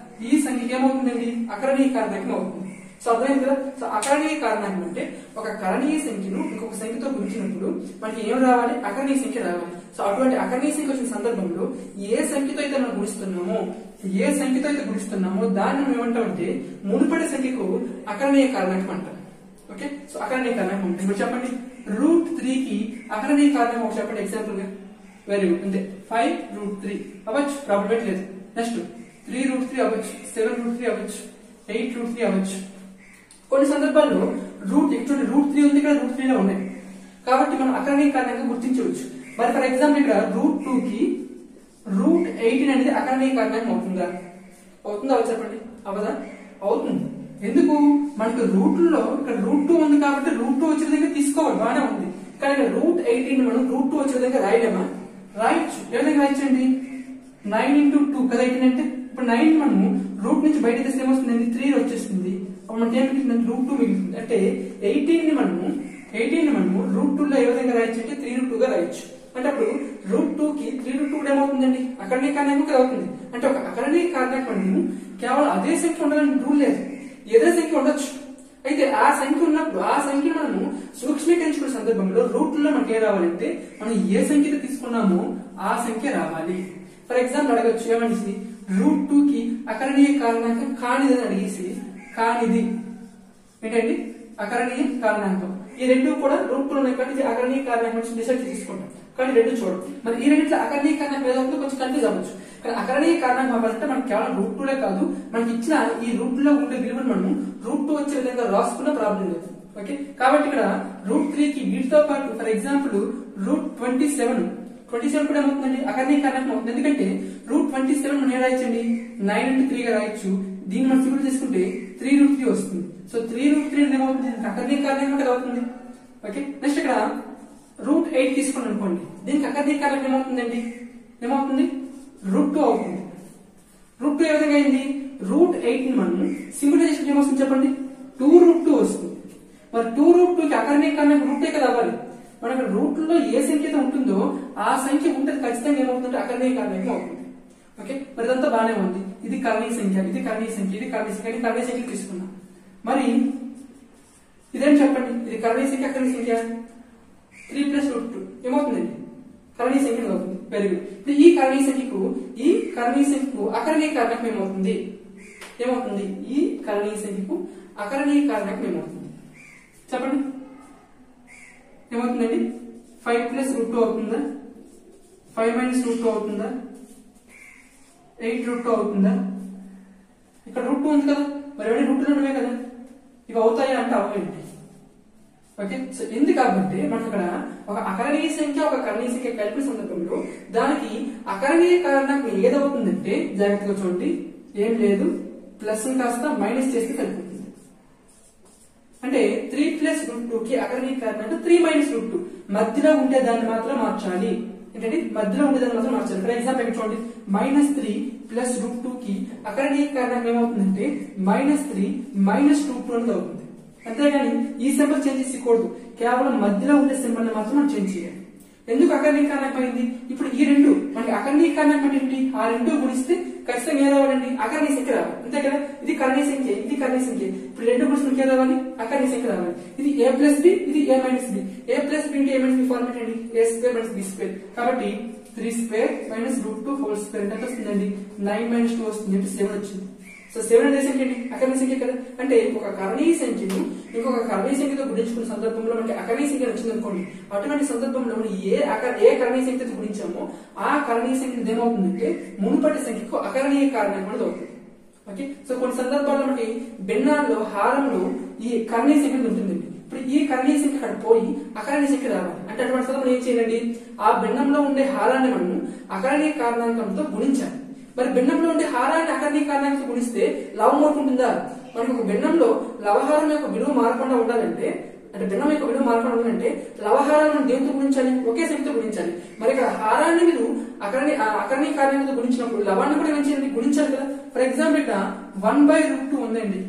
ఈ సంఖ్యకి ఏమవుతుందండి అకరణీయ కారణాంకం అవుతుంది సో అర్థమైంది కదా సో అకరణీయ కారణాంకం అంటే ఒక కరణీయ సంఖ్యను ఇంకొక సంఖ్యతో గుణించినప్పుడు మనకి ఏం రావాలి అకరణీయ సంఖ్య రావాలి సో అటువంటి అకరణీయ సంఖ్య వచ్చిన సందర్భంలో ఏ సంఖ్యతో అయితే మనం గుణిస్తున్నామో ఏ సంఖ్యతో అయితే గుణిస్తున్నామో దాన్ని మనం ఏమంటామంటే మునుపటి సంఖ్యకు అకరణీయ కారణాంకం అంటాం ఓకే సో అకరణీయ కారణాంకం ఉంటుంది ఇప్పుడు చెప్పండి రూట్ త్రీ కి అకరణీయ కారణం ఒక చెప్పండి ఎగ్జాంపుల్ గా వెరీ గుడ్ అంతే ఫైవ్ రూట్ త్రీ అవ్వచ్చు ప్రాబ్లం లేదు నెక్స్ట్ త్రీ రూట్ త్రీ అవ్వచ్చు సెవెన్ రూట్ త్రీ అవ్వచ్చు ఎయిట్ రూట్ త్రీ అవ్వచ్చు కొన్ని సందర్భాల్లో రూట్ ఇటువంటి రూట్ త్రీ ఉంది ఇక్కడ రూట్ త్రీలో ఉన్నాయి కాబట్టి మనం అకరణీయ కారణంగా గుర్తించవచ్చు మరి ఫర్ ఎగ్జాంపుల్ ఇక్కడ రూట్ టూ కి రూట్ ఎయిటీన్ అనేది అకరణీయ కారణంగా అవుతుందా అవుతుందా అవ చెప్పండి అవదా అవుతుంది ఎందుకు మనకు రూట్ లో ఇక్కడ రూట్ టూ ఉంది కాబట్టి రూట్ టూ వచ్చే విధంగా తీసుకోవాలి బాగానే ఉంది కానీ ఇక్కడ రూట్ ఎయిటీన్ మనం రూట్ టూ వచ్చే విధంగా రాయలేమా రాయొచ్చు ఏ విధంగా రాయొచ్చండి నైన్ ఇంటూ టూ కదా ఎయిటీన్ అంటే ఇప్పుడు నైన్ మనము రూట్ నుంచి బయట తీస్తే ఏమొస్తుంది త్రీ వచ్చేస్తుంది అప్పుడు మనకి ఏం మిగులుతుంది రూట్ టూ మిగులుతుంది అంటే ఎయిటీన్ ని మనము ఎయిటీన్ ని మనము రూట్ టూ లో ఏ విధంగా రాయొచ్చు అంటే త్రీ రూట్ టూ గా రాయొచ్చు అంటే అప్పుడు రూట్ టూ కి త్రీ రూట్ టూ కూడా ఏమవుతుందండి అకరణీయ కారణం కూడా అవుతుంది అంటే ఒక అకరణీయ కారణం కేవలం అదే సంఖ్య ఉండాలని రూల్ లేదు ఏదే సంఖ్య ఉండొచ్చు అయితే ఆ సంఖ్య ఉన్నప్పుడు ఆ సంఖ్య మనము సూక్ష్మీకరించుకునే సందర్భంలో రూట్ లో మనకి ఏం రావాలంటే మనం ఏ సంఖ్యతో తీసుకున్నామో ఆ సంఖ్య రావాలి ఫర్ ఎగ్జాంపుల్ అడగచ్చు ఏమనిసి రూట్ టూ కి అకరణీయ కారణాంకం కానిదని అడిగేసి కానిది ఏంటండి అకరణీయ కారణాంకం ఈ రెండు కూడా రూట్ టూ ఉన్నాయి కాబట్టి ఇది అకరణీయ కారణాంకం డిసైడ్ తీసుకుంటాం కానీ రెండు చూడం మరి ఈ రెండింటిలో అకరణీయ కారణం ఏదో ఒకటి కొంచెం కన్ఫ్యూజ్ అవ్వచ్చు కానీ అకరణీయ కారణం అవ్వాలంటే మనకి కేవలం రూట్ టూలే కాదు మనకి ఇచ్చిన ఈ రూట్ లో ఉండే విలువను మనం రూట్ టూ వచ్చే విధంగా రాసుకున్న ప్రాబ్లం లేదు ఓకే కాబట్టి ఇక్కడ రూట్ త్రీ కి వీటితో పాటు for example root twenty seven twenty seven కూడా ఏమవుతుందండి అకరణీయ కారణం అవుతుంది ఎందుకంటే రూట్ ట్వంటీ సెవెన్ మనం ఏ రాయొచ్చండి నైన్ ఇంటూ త్రీ గా రాయొచ్చు దీన్ని మనం సింపుల్ చేసుకుంటే త్రీ రూట్ త్రీ వస్తుంది సో త్రీ రూట్ త్రీ ఏమవుతుంది అకరణీయ కారణం కదా అవుతుంది ఓకే నెక్స్ట్ ఇక్కడ రూట్ ఎయిట్ తీసుకుని అనుకోండి దీనికి అకరణీయ కారణం ఏమవుతుందండి ఏమవుతుంది రూట్ టూ అవుతుంది రూట్ టూ ఏ విధంగా అయింది రూట్ ఎయిట్ ని మనం సింపులైజేషన్ ఏమొస్తుంది చెప్పండి టూ రూట్ టూ వస్తుంది మరి టూ రూట్ టూ కి అకరణీయ కారణం రూట్ కదా అవ్వాలి మనకి రూట్ లో ఏ సంఖ్య ఉంటుందో ఆ సంఖ్య ఉంటుంది ఖచ్చితంగా ఏమవుతుందంటే అకరణీయ కారణం అవుతుంది ఓకే మరి ఇదంతా బాగానే ఉంది ఇది కరణీయ సంఖ్య ఇది కరణీయ సంఖ్య ఇది కరణీయ సంఖ్య ఇది కరణీయ సంఖ్య తీసుకున్నాం మరి ఇదేం చెప్పండి ఇది కరణీయ సంఖ్య అకరణీయ సంఖ్య త్రీ ప్లస్ రూట్ టూ ఏమవుతుందండి కరణీయ సంఖ్య అవుతుంది వెరీ గుడ్ ఇప్పుడు ఈ కరణీయ సంఖ్యకు ఈ కరణీయ సంఖ్యకు అకరణీయ కారణకం ఏమవుతుంది ఏమవుతుంది ఈ కరణీయ సంఖ్యకు అకరణీయ కారణకం ఏమవుతుంది చెప్పండి ఏమవుతుందండి ఫైవ్ ప్లస్ రూట్ టూ అవుతుందా ఫైవ్ మైనస్ రూట్ టూ అవుతుందా ఎయిట్ రూట్ టూ అవుతుందా ఇక్కడ రూట్ టూ ఉంది కదా మరి ఎవరి రూట్ రెండువే కదా ఇవి అవుతాయా అంటే అవ్వండి ఓకే సో ఎందుకు కాబట్టి మనకి ఇక్కడ ఒక అకరణీయ సంఖ్య ఒక కరణీయ సంఖ్య కలిపిన సందర్భంలో దానికి అకరణీయ కారణం ఏదవుతుందంటే జాగ్రత్తగా చూడండి ఏం లేదు ప్లస్ కాస్త మైనస్ చేస్తే కలిపి అంటే త్రీ ప్లస్ రూట్ టూ కి అకరణీయ కారణం అంటే త్రీ మైనస్ రూట్ టూ మధ్యలో ఉండే దాన్ని మాత్రం మార్చాలి ఏంటంటే మధ్యలో ఉండే దాన్ని మాత్రం మార్చాలి ఫర్ ఎగ్జాంపుల్ ఇక్కడ చూడండి minus three plus root two కి అకరణీయ కారణం ఏమవుతుందంటే minus three minus two two అనేది అవుతుంది అంతేగాని ఈ సింబల్ చేంజ్ చేయకూడదు కేవలం మధ్యలో ఉండే సింబల్ ని మాత్రం మనం చేంజ్ చేయాలి ఎందుకు అకరణీయ కారణం అయింది ఇప్పుడు ఈ రెండు మనకి అకరణీయ కారణం అంటే ఏంటి ఆ రెండు గుణిస్తే ఖచ్చితంగా ఏ రావాలండి అకరణీయ సంఖ్య రావాలి అంతే కదా ఇది కరణీయ సంఖ్య ఇది కరణీయ సంఖ్య ఇప్పుడు రెండు గుణిస్తే ఏ రావాలి అకరణీయ సంఖ్య రావాలి ఇది ఏ ప్లస్ బి ఇది A minus B A plus B అంటే ఏ మైనస్ బి ఫార్మేట్ అండి A square minus B square కాబట్టి three square minus root two whole square ఎంత వస్తుందండి నైన్ మైనస్ టూ వస్తుంది అంటే సెవెన్ వచ్చింది సో సెవెన్ అనే సంఖ్య ఏంటి అకరణీయ సంఖ్య కదా అంటే ఒక కరణీయ సంఖ్యను ఇంకొక కరణీయ సంఖ్యతో గుణించుకున్న సందర్భంలో మనకి అకరణీయ సంఖ్య వచ్చింది అనుకోండి అటువంటి సందర్భంలో మనం ఏ అక ఏ కరణీయ సంఖ్యతో గుణించామో ఆ కరణీయ సంఖ్య ఏమవుతుందంటే మునుపటి సంఖ్యకు అకరణీయ కారణం అనేది అవుతుంది ఓకే సో కొన్ని సందర్భాల్లో మనకి భిన్నాల్లో హారంలో ఈ కరణీయ సంఖ్య ఉంటుందండి ఇప్పుడు ఈ కరణీయ సంఖ్య అక్కడ పోయి అకరణీయ సంఖ్య రావాలి అంటే అటువంటి సందర్భంలో ఏం చేయాలండి ఆ భిన్నంలో ఉండే హారాన్ని మనం అకరణీయ కారణాంకంతో గుణించాలి మరి భిన్నంలో ఉండే హారాన్ని అకరణీయ కారణానికి గుణిస్తే లవం ఉంటుందా మనకి ఒక భిన్నంలో లవహారం యొక్క విలువ మారకుండా ఉండాలంటే అంటే భిన్నం యొక్క విలువ మారకుండా ఉండాలంటే లవహారాన్ని మనం దేంతో గుణించాలి ఒకే సంఖ్యతో గుణించాలి మరి ఇక్కడ హారాన్ని మీరు అకరణి అకరణీయ కారణంతో గుణించినప్పుడు లవాన్ని కూడా ఏం చేయాలి గుణించాలి కదా ఫర్ ఎగ్జాంపుల్ ఇక్కడ వన్ బై రూట్ టూ ఉందండి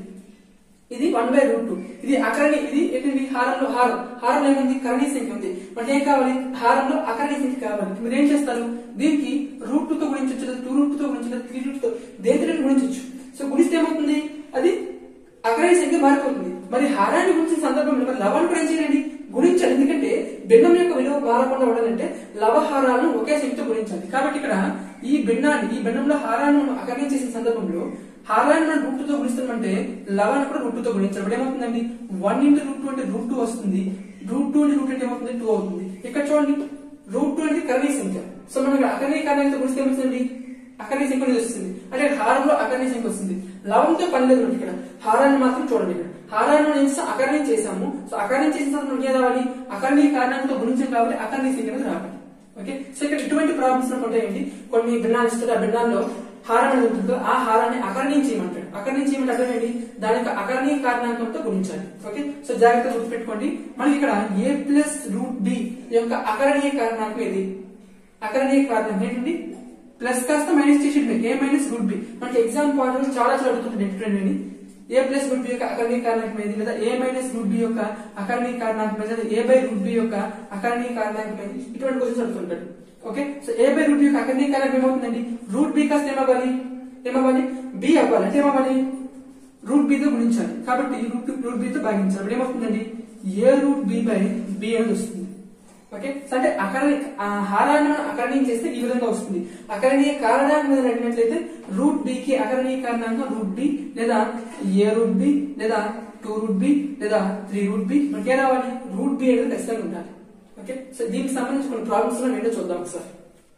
ఇది వన్ బై రూట్ టూ ఇది అకరణి ఇది ఏంటండి హారంలో హారం హారంలో ఏముంది కరణీయ సంఖ్య ఉంది మనకి ఏం కావాలి హారంలో అకరణీయ సంఖ్య కావాలి మీరు ఏం చేస్తారు దీనికి రూట్ టూ తో గుణించవచ్చు లేదా టూ రూట్ తో గుణించవచ్చు త్రీ రూట్ తో దేంతో గుణించవచ్చు సో గుణిస్తే ఏమవుతుంది అది అకరణీయ సంఖ్య మారిపోతుంది మరి హారాన్ని గురించిన సందర్భంలో మరి లవాన్ని కూడా ఏం చేయాలండి గుణించాలి ఎందుకంటే భిన్నం యొక్క విలువ మారకుండా ఉండాలంటే లవహారాలను ఒకే సంఖ్యతో గుణించాలి కాబట్టి ఇక్కడ ఈ భిన్నాన్ని ఈ భిన్నంలో హారాన్ని మనం అకరణీయం చేసిన సందర్భంలో హారాన్ని మనం రూట్ తో గుణిస్తామంటే లవాన్ని కూడా రూట్ తో గుణించాలి ఇప్పుడు ఏమవుతుందండి వన్ ఇంటూ రూట్ టూ అంటే రూట్ టూ వస్తుంది రూట్ టూ రూట్ అంటే ఏమవుతుంది టూ అవుతుంది ఇక్కడ చూడండి రూట్ టూ అంటే కరణీయ సంఖ్య సో మనం ఇక్కడ అకరణీయ కారణంతో గుణిస్తే ఏమవుతుందండి అకరణీయ సంఖ్య అనేది వస్తుంది అంటే హారంలో అకరణీయ సంఖ్య వస్తుంది లవంతో పని లేదు మనకి ఇక్కడ హారాన్ని మాత్రం చూడండి ఇక్కడ హారాన్ని మనం ఏం చేస్తాం అకరణీయం చేసాము సో అకరణీయం చేసిన తర్వాత మనకి ఏం రావాలి అకరణీయ కారణంతో గుణించడం కాబట్టి అకరణీయ సంఖ్య అనేది రావాలి ఓకే సో ఇక్కడ ఇటువంటి ప్రాబ్లమ్స్ ఉంటాయండి కొన్ని భిన్నాలు ఇస్తారు ఆ భిన్నాల్లో హారం అనేది ఉంటుంది కదా, ఆ హారాన్ని అకరణీయం చేయమంటాడు అకరణీయం చేయమంటే అర్థం ఏంటి దాని యొక్క అకరణీయ కారణాంకంతో గుణించాలి ఓకే సో జాగ్రత్తగా గుర్తుపెట్టుకోండి మనకి ఇక్కడ ఏ ప్లస్ రూట్ బి యొక్క అకరణీయ కారణాంకం ఏది అకరణీయ కారణం ఏంటండి ప్లస్ కాస్త మైనస్ చేసి ఏ మైనస్ రూట్ బి మనకి ఎగ్జామ్ పాయింట్ చాలా చాలా అడుగుతుంది ఎట్లండి ఏ ప్లస్ రూట్ బి యొక్క అకరణీయ కారణాంకం ఏది లేదా ఏ మైనస్ రూట్ బి యొక్క అకరణీయ కారణాంకం ఏది లేదా ఏ బై రూట్ బి యొక్క అకరణీయ కారణాంకం ఏది ఇటువంటి క్వశ్చన్స్ అడుగుతుంటాడు okay so A by root B యొక్క అకరణీయ కారణం ఏమవుతుందండి రూట్ బి కాస్త ఏమవ్వాలి ఏమవ్వాలి బి అవ్వాలి అంటే ఏమవ్వాలి రూట్ బి తో గుణించాలి కాబట్టి రూట్ రూట్ బి తో భాగించాలి అప్పుడు ఏమవుతుందండి A root B by B అనేది వస్తుంది ఓకే సో అంటే అకరణి ఆ హారాన్ని మనం అకరణీయం చేస్తే ఈ విధంగా వస్తుంది అకరణీయ కారణాంకం మీద అడిగినట్లయితే రూట్ బి కి అకరణీయ కారణాంకం రూట్ బి లేదా ఏ రూట్ బి లేదా టూ రూట్ బి లేదా త్రీ రూట్ బి మనకి ఏ రావాలి రూట్ బి అనేది ఖచ్చితంగా ఉండాలి ఓకే సో దీనికి సంబంధించి కొన్ని ప్రాబ్లమ్స్ ఏంటో చూద్దాం ఒకసారి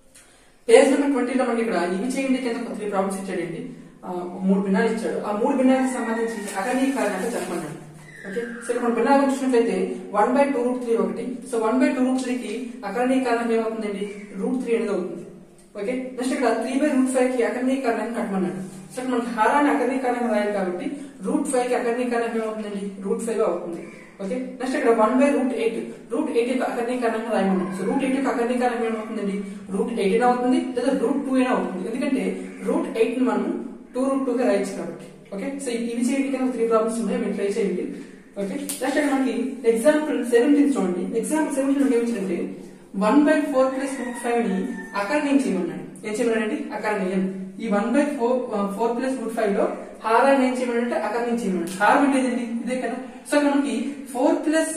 పేజ్ నెంబర్ ట్వంటీలో మనకి ఇక్కడ ఇవి చేయండి కింద ఒక త్రీ ప్రాబ్లమ్స్ ఇచ్చాడండి ఆ, ఒక మూడు భిన్నాలు ఇచ్చాడు ఆ మూడు భిన్నాలకు సంబంధించి అకరణీయ కారణాలు చెప్పమన్నాడు ఓకే సో ఇక్కడ మనం భిన్నాలు చూసినట్లయితే one by two root three ఒకటి so one by two root three కి అకరణీయ కారణం ఏమవుతుందండి రూట్ త్రీ అనేది అవుతుంది ఓకే నెక్స్ట్ ఇక్కడ త్రీ బై రూట్ ఫైవ్ కి అకరణీయ కారణాన్ని కట్టమన్నాడు సో ఇక్కడ మనకి హారాన్ని అకరణీయ కారణం రాయాలి కాబట్టి రూట్ ఫైవ్ కి అకరణీయ కారణం ఏమవుతుందండి రూట్ ఫైవ్ అవుతుంది ఓకే నెక్స్ట్ ఇక్కడ one by root eight root eight యొక్క అకరణీయ కారణంగా రాయమన్నాడు సో రూట్ ఎయిట్ యొక్క అకరణీయ కారణం ఏమవుతుందండి రూట్ ఎయిట్ అవుతుంది లేదా రూట్ టూ అయినా అవుతుంది ఎందుకంటే రూట్ ఎయిట్ ని మనం టూ రూట్ టూ గా రాయొచ్చు కాబట్టి ఓకే సో ఇవి చేయండి కింద త్రీ ప్రాబ్లమ్స్ ఉన్నాయి మీరు ట్రై చేయండి ఓకే నెక్స్ట్ ఇక్కడ మనకి ఎగ్జాంపుల్ సెవెంటీన్ చూడండి ఎగ్జాంపుల్ సెవెంటీన్ మనకి ఏమిటంటే one by four plus root five ని అకరణీయం చేయమన్నాడు ఏం చేయమన్నాడండి అకరణీయం ఈ one by four four plus root five లో హారాన్ని ఏం చేయమన్నాడంటే అకరణీయం చేయమన్నాడు హారం అంటే ఏంటండి ఇదే కదా సో ఇక్కడ మనకి ఫోర్ ప్లస్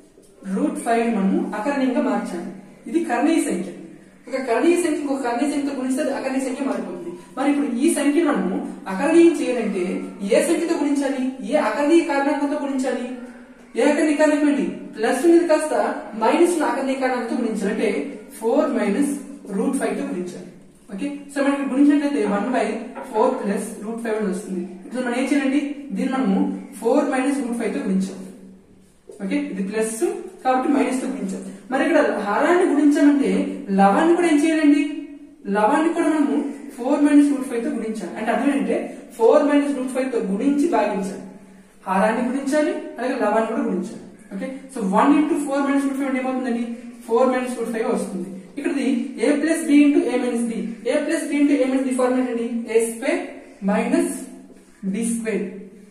రూట్ ఫైవ్ మనము అకరణీయంగా మార్చాలి ఇది కర్ణీయ సంఖ్య ఒక కర్ణీయ సంఖ్య ఇంకొక కర్ణీయ సంఖ్యతో గుణిస్తే అది అకర్ణీయ సంఖ్య మారిపోతుంది మరి ఇప్పుడు ఈ సంఖ్యను మనము అకరణీయం చేయాలంటే ఏ సంఖ్యతో గుణించాలి ఏ అకర్ణీయ కారణాంకంతో గుణించాలి ఏ అకర్ణీయ కారణం ఏంటి ప్లస్ ఉన్నది కాస్త మైనస్ అకర్ణీయ కారణంతో గుణించాలి అంటే ఫోర్ మైనస్ రూట్ ఫైవ్ తో గుణించాలి ఓకే సో మనకి గుణించినట్లయితే one by four plus root five అని వస్తుంది ఇప్పుడు మనం ఏం చేయాలండి దీన్ని మనము ఫోర్ మైనస్ రూట్ ఫైవ్ తో గుణించాలి ఓకే ఇది ప్లస్ కాబట్టి మైనస్ తో గుణించాలి మరి ఇక్కడ హారాన్ని గుణించాలంటే లవాన్ని కూడా ఏం చేయాలండి లవాన్ని కూడా మనము ఫోర్ మైనస్ రూట్ ఫైవ్ తో గుణించాలి అంటే అర్థం ఏంటంటే ఫోర్ మైనస్ రూట్ ఫైవ్ తో గుణించి భాగించాలి హారాన్ని గుణించాలి అలాగే లవాన్ని కూడా గుణించాలి okay so one into four minus root five అంటే ఏమవుతుందండి ఫోర్ మైనస్ రూట్ ఫైవ్ వస్తుంది ఇక్కడది A plus B into A minus B A plus B into A minus B format అండి A square minus B square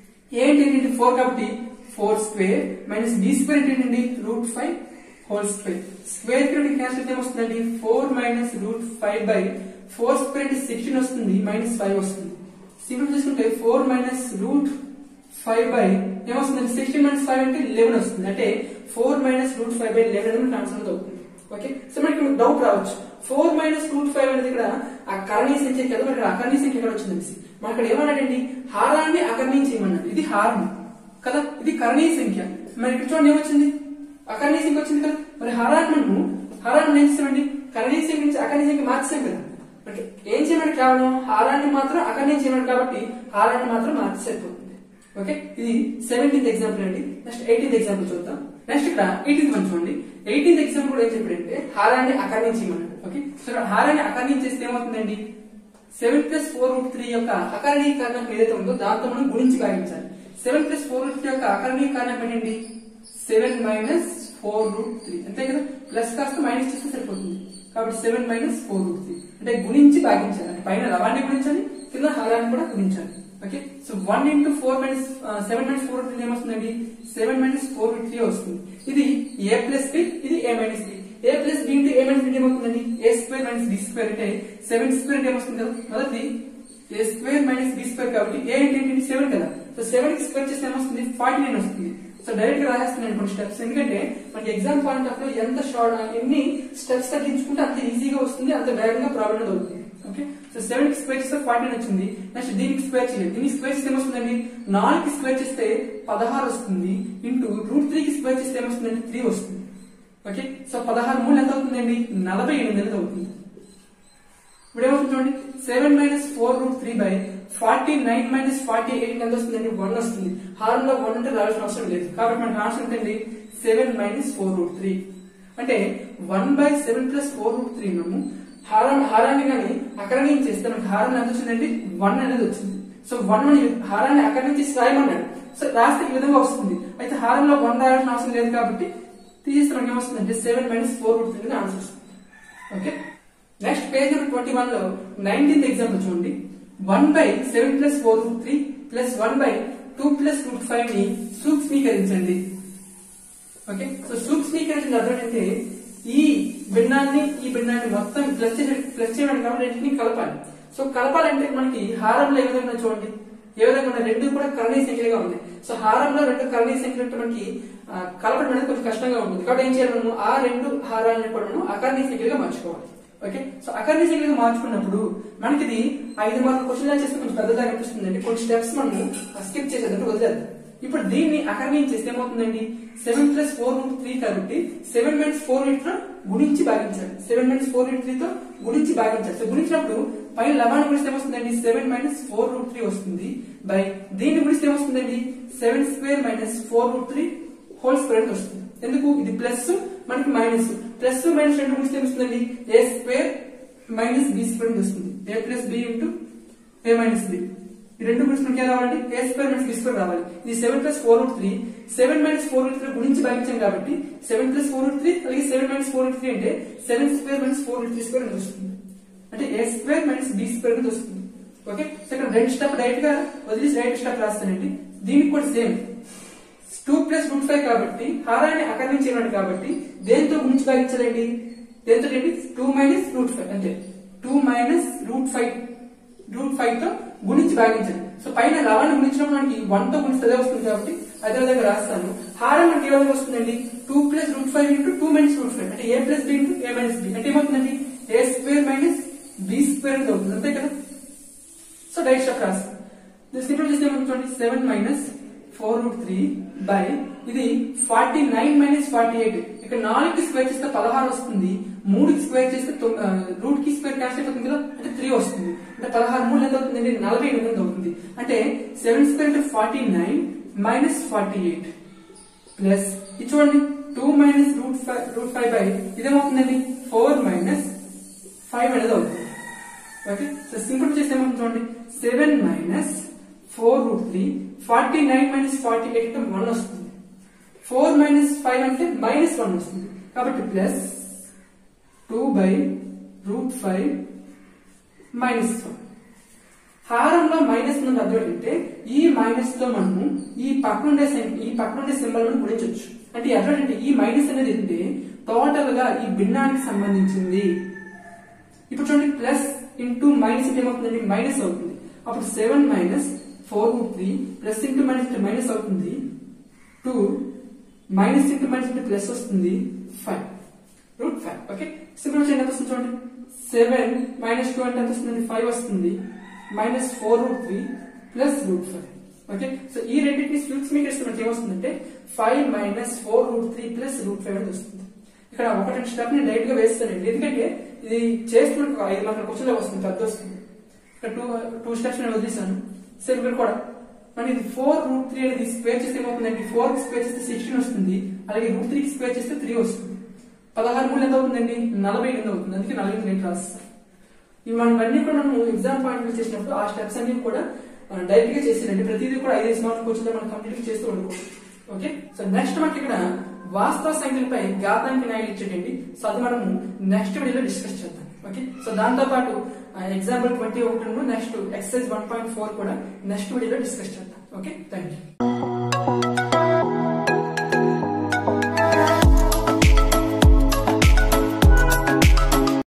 ఏంటి four కాబట్టి four square minus B square ఏంటండి root five whole square square కి cancel అయితే వస్తుందండి four minus root five by four square అంటే sixteen వస్తుంది minus five వస్తుంది సింపుల్ చేసుకుంటే four minus root five by ఏమొస్తుంది సిక్స్టీన్ మైనస్ ఫైవ్ అంటే లెవెన్ వస్తుంది అంటే four minus root five by eleven అని ట్రాన్స్ఫర్ అవుతుంది ఓకే సో మనకి డౌట్ రావచ్చు ఫోర్ మైనస్ రూట్ ఫైవ్ అనేది ఇక్కడ ఆ కరణీయ సంఖ్య కదా మరి అకర్ణీయ సంఖ్య ఎక్కడ వచ్చింది అనేసి మన ఇక్కడ ఏమన్నాడండి హారాన్ని అకర్ణించేయమన్నాడు ఇది హారం కదా ఇది కరణీయ సంఖ్య మరి ఇక్కడ చూడండి ఏమొచ్చింది అకర్ణీయ సంఖ్య వచ్చింది కదా మరి హారాన్ని మనము హారాన్ని ఏం చేసామండి కరణీయ సంఖ్య నుంచి అకర్ణీయ సంఖ్య మార్చాం కదా అంటే ఏం చేయమని కేవలం హారాన్ని మాత్రం అకర్ణీయ చేయమని కాబట్టి హారాన్ని మాత్రం మార్చి సరిపోతుంది ఓకే ఇది సెవెంటీన్త్ ఎగ్జాంపుల్ అండి నెక్స్ట్ ఎయిటీన్త్ ఎగ్జాంపుల్ చూద్దాం నెక్స్ట్ ఇక్కడ ఎయిటీన్త్ వన్ చూడండి ఎయిటీన్త్ ఎగ్జాంపుల్ కూడా ఏం చెప్పాడంటే హారాన్ని అకర్ణించమన్నాడు ఓకే సో ఇక్కడ హారాన్ని అకర్ణించేస్తే ఏమవుతుందండి seven plus four root three యొక్క అకరణీకరణం ఏదైతే ఉందో దాంతో మనం గురించి భాగించాలి seven plus four root three యొక్క అకరణీకరణం ఏంటండి seven minus four root three అంతే కదా ప్లస్ కాస్త మైనస్ చేస్తే సరిపోతుంది కాబట్టి seven minus four root three అంటే గుణించి భాగించాలి అంటే పైన లవాన్ని గుణించాలి కింద హారాన్ని కూడా గుణించాలి okay so one into four minus seven minus four three ఏమొస్తుందండి seven minus four root three వస్తుంది ఇది ఏ ప్లస్ బి ఇది A minus B A plus B into A minus B ఏమవుతుందండి A square minus B square అంటే seven square అంటే ఏమొస్తుంది కదా మొదటి A square minus B square కాబట్టి ఏ అంటే ఏంటి సెవెన్ కదా సో సెవెన్ కి స్క్వేర్ చేస్తే ఏమొస్తుంది ఫార్టీ నైన్ వస్తుంది సో డైరెక్ట్ గా రాసేస్తున్నాను కొన్ని స్టెప్స్ ఎందుకంటే మనకి ఎగ్జామ్ పాయింట్ ఆఫ్ లో ఎంత షార్ట్ ఎన్ని స్టెప్స్ తగ్గించుకుంటే అంత ఈజీగా వస్తుంది అంత వేగంగా ప్రాబ్లం అవుతుంది ఓకే సో సెవెన్ కి స్క్వేర్ చేస్తే ఫార్టీ నైన్ వచ్చింది నెక్స్ట్ దీనికి స్క్వేర్ చేయలేదు దీనికి స్క్వేర్ చేస్తే ఏమొస్తుందండి నాలుగు స్క్వేర్ చేస్తే పదహారు వస్తుంది ఇంటూ రూట్ త్రీ కి స్క్వేర్ చేస్తే ఏమొస్తుందండి త్రీ వస్తుంది ఓకే సో పదహారు మూడు ఎంత అవుతుందండి నలభై ఎనిమిది అనేది అవుతుంది ఇప్పుడు ఏమవుతుంది చూడండి seven minus four root three by forty nine minus forty eight ఎంత వస్తుందండి వన్ వస్తుంది హారంలో వన్ అంటే రావాల్సిన అవసరం లేదు కాబట్టి మనకు ఆన్సర్ ఏంటండి seven minus four root three అంటే one by seven plus four root three మేము హారం హారాన్ని కానీ అకరణీయం చేస్తే మనకి హారం ఎంత వచ్చిందండి వన్ అనేది వచ్చింది సో వన్ అని హారాన్ని అకరణం చేసి రాయమన్నాడు సో రాస్తే ఈ విధంగా వస్తుంది అయితే హారంలో వన్ రాయాల్సిన అవసరం లేదు కాబట్టి తీసేస్తే మనకి ఏమొస్తుందంటే seven minus four root three answer వస్తుంది okay next page number twenty one లో నైన్టీన్త్ ఎగ్జాంపుల్ చూడండి one by seven plus four root three plus one by two plus root five ని సూక్ష్మీకరించండి ఓకే సో సూక్ష్మీకరించిన అర్థం ఏంటంటే ఈ భిన్నాన్ని ఈ భిన్నాన్ని మొత్తం ప్లస్ చేసే ప్లస్ చేయడానికి కాబట్టి రెండింటిని కలపాలి సో కలపాలంటే మనకి హారంలో ఏ విధంగా చూడండి ఏ విధంగా ఉన్నాయి రెండు కూడా కర్ణీయ సంఖ్యలుగా ఉన్నాయి సో హారంలో రెండు కర్ణీయ సంఖ్యలు అంటే మనకి ఆ, కలపడం అనేది కొంచెం కష్టంగా ఉంటుంది కాబట్టి ఏం చేయాలి మనము ఆ రెండు హారాలను కూడా మనం అకర్ణీయ సంఖ్యలుగా మార్చుకోవాలి ఓకే సో అకర్ణీయ సంఖ్యలుగా మార్చుకున్నప్పుడు మనకి ఇది ఐదు మార్కుల క్వశ్చన్ చేస్తే కొంచెం పెద్దగా అనిపిస్తుంది అండి కొన్ని స్టెప్స్ మనము స్కిప్ చేసేదంటే వదిలేద్దాం ఇప్పుడు దీన్ని అకర్ణీయం చేస్తే ఏమవుతుందండి seven plus four root three కాబట్టి సెవెన్ మైనస్ ఫోర్ రూట్ తో గుణించి భాగించాలి seven minus four root three తో గుణించి భాగించాలి సో గుణించినప్పుడు పైన లవాన్ని గుణిస్తే ఏమొస్తుందండి seven minus four root three వస్తుంది బై దీన్ని గుణిస్తే ఏమొస్తుందండి seven square minus four root three whole square అని వస్తుంది ఎందుకు ఇది ప్లస్ మనకి మైనస్ ప్లస్ మైనస్ రెండు గుణిస్తే ఏమొస్తుందండి A square minus B square అని వస్తుంది A plus B into A minus B ఈ రెండు గురించి మనకి ఎలా రావాలండి A square minus B square రావాలి ఇది seven plus four root three seven minus four root three గురించి భాగించాం కాబట్టి seven plus four root three అలాగే seven minus four root three అంటే seven square minus four root three square అని వస్తుంది అంటే A square minus B square అనేది వస్తుంది ఓకే సో ఇక్కడ రెండు స్టెప్ డైరెక్ట్ గా వదిలేసి రైట్ స్టెప్ రాస్తానండి దీనికి కూడా same two plus root five కాబట్టి హారాన్ని అకర్ణించేవాడు కాబట్టి దేంతో గురించి భాగించాలండి దేంతో ఏంటి టూ మైనస్ రూట్ ఫైవ్ అంటే two minus root five root five తో గుణించి భాగించాలి సో పైన లవాన్ని గుణించడం మనకి వన్ తో గుణిస్తే అదే వస్తుంది కాబట్టి అదే విధంగా రాస్తాను హారం మనకి ఏ విధంగా వస్తుందండి two plus root five into two minus root five అంటే A plus B into A minus B అంటే ఏమవుతుందండి A square minus B square అనేది అవుతుంది అంతే కదా సో డైరెక్ట్ స్టెప్ రాస్తాను దీన్ని సింపుల్ చేస్తే ఏమవుతుంది seven minus four root three by ఇది forty nine minus forty eight ఇక్కడ నాలుగు స్క్వేర్ చేస్తే పదహారు వస్తుంది మూడుకి స్క్వేర్ చేస్తే రూట్ కి స్క్వేర్ క్యాన్సిల్ అయిపోతుంది కదా అంటే త్రీ వస్తుంది అంటే పదహారు మూడు ఎంత అవుతుంది నలభై ఎనిమిది ఎంత అవుతుంది అంటే సెవెన్ స్క్వేర్ అంటే forty nine minus forty eight plus ఇది చూడండి two minus root five root five by ఇదేమవుతుందండి ఫోర్ మైనస్ ఫైవ్ అనేది అవుతుంది ఓకే సో సింపుల్ చేస్తే ఏమవుతుంది చూడండి seven minus four root three forty nine minus forty eight one వస్తుంది ఫోర్ మైనస్ ఫైవ్ అంటే మైనస్ వన్ వస్తుంది కాబట్టి plus two by root five minus one హారంలో మైనస్ ఉన్నది అర్థం ఏంటంటే ఈ మైనస్ తో మనము ఈ పక్కనుండే సం- ఈ పక్కనుండే సింబల్ ను గుణించవచ్చు అంటే ఈ అర్థం ఏంటంటే ఈ మైనస్ అనేది ఏంటంటే టోటల్ గా ఈ భిన్నానికి సంబంధించింది ఇప్పుడు చూడండి ప్లస్ ఇంటూ మైనస్ అంటే ఏమవుతుందండి మైనస్ అవుతుంది అప్పుడు seven minus four root three plus into minus అంటే మైనస్ అవుతుంది టూ మైనస్ ఇంటూ మైనస్ అంటే ప్లస్ వస్తుంది five root five okay simple ఎంత వస్తుంది చూడండి సెవెన్ మైనస్ టూ అంటే ఎంత వస్తుంది ఫైవ్ వస్తుంది minus four root three plus root five okay so ఈ రెండింటిని స్విక్స్ మీకు ఇస్తున్నట్టు ఏమొస్తుందంటే five minus four root three plus root five అనేది వస్తుంది ఇక్కడ ఒకటి స్టెప్ ని డైరెక్ట్ గా వేస్తానండి ఎందుకంటే ఇది చేస్తున్న ఒక ఐదు మార్కుల క్వశ్చన్ వస్తుంది పెద్ద వస్తుంది ఇక్కడ టూ టూ స్టెప్స్ నేను వదిలేసాను సేమ్ ఇక్కడ కూడా మరి ఇది ఫోర్ రూట్ త్రీ అనేది స్క్వేర్ చేస్తే ఏమవుతుందండి ఫోర్ స్క్వేర్ చేస్తే సిక్స్టీన్ వస్తుంది అలాగే రూట్ త్రీ స్క్వేర్ చేస్తే త్రీ వస్తుంది పదహారు మూడు ఎంత అవుతుందండి నలభై ఎనిమిది అవుతుంది అందుకే నలభై ఎనిమిది రాస్తాను ఇవి మనం ఇవన్నీ కూడా మనం ఎగ్జామ్ పాయింట్ చేసినప్పుడు ఆ స్టెప్స్ అన్ని కూడా డైరెక్ట్ గా చేసినండి ప్రతిదీ కూడా ఐదు మార్కులు వచ్చిందో మనం కంప్లీట్ చేస్తూ ఉండుకోవచ్చు ఓకే సో నెక్స్ట్ మనకి ఇక్కడ వాస్తవ సంఖ్యలపై ఘాతాంక న్యాయాలు ఇచ్చేటండి సో అది మనము నెక్స్ట్ వీడియోలో డిస్కస్ చేద్దాం ఓకే సో దాంతో పాటు ఎగ్జాంపుల్ ట్వంటీ ఒకటి next exercise one point four కూడా నెక్స్ట్ వీడియోలో డిస్కస్ చేద్దాం ఓకే థ్యాంక్ యూ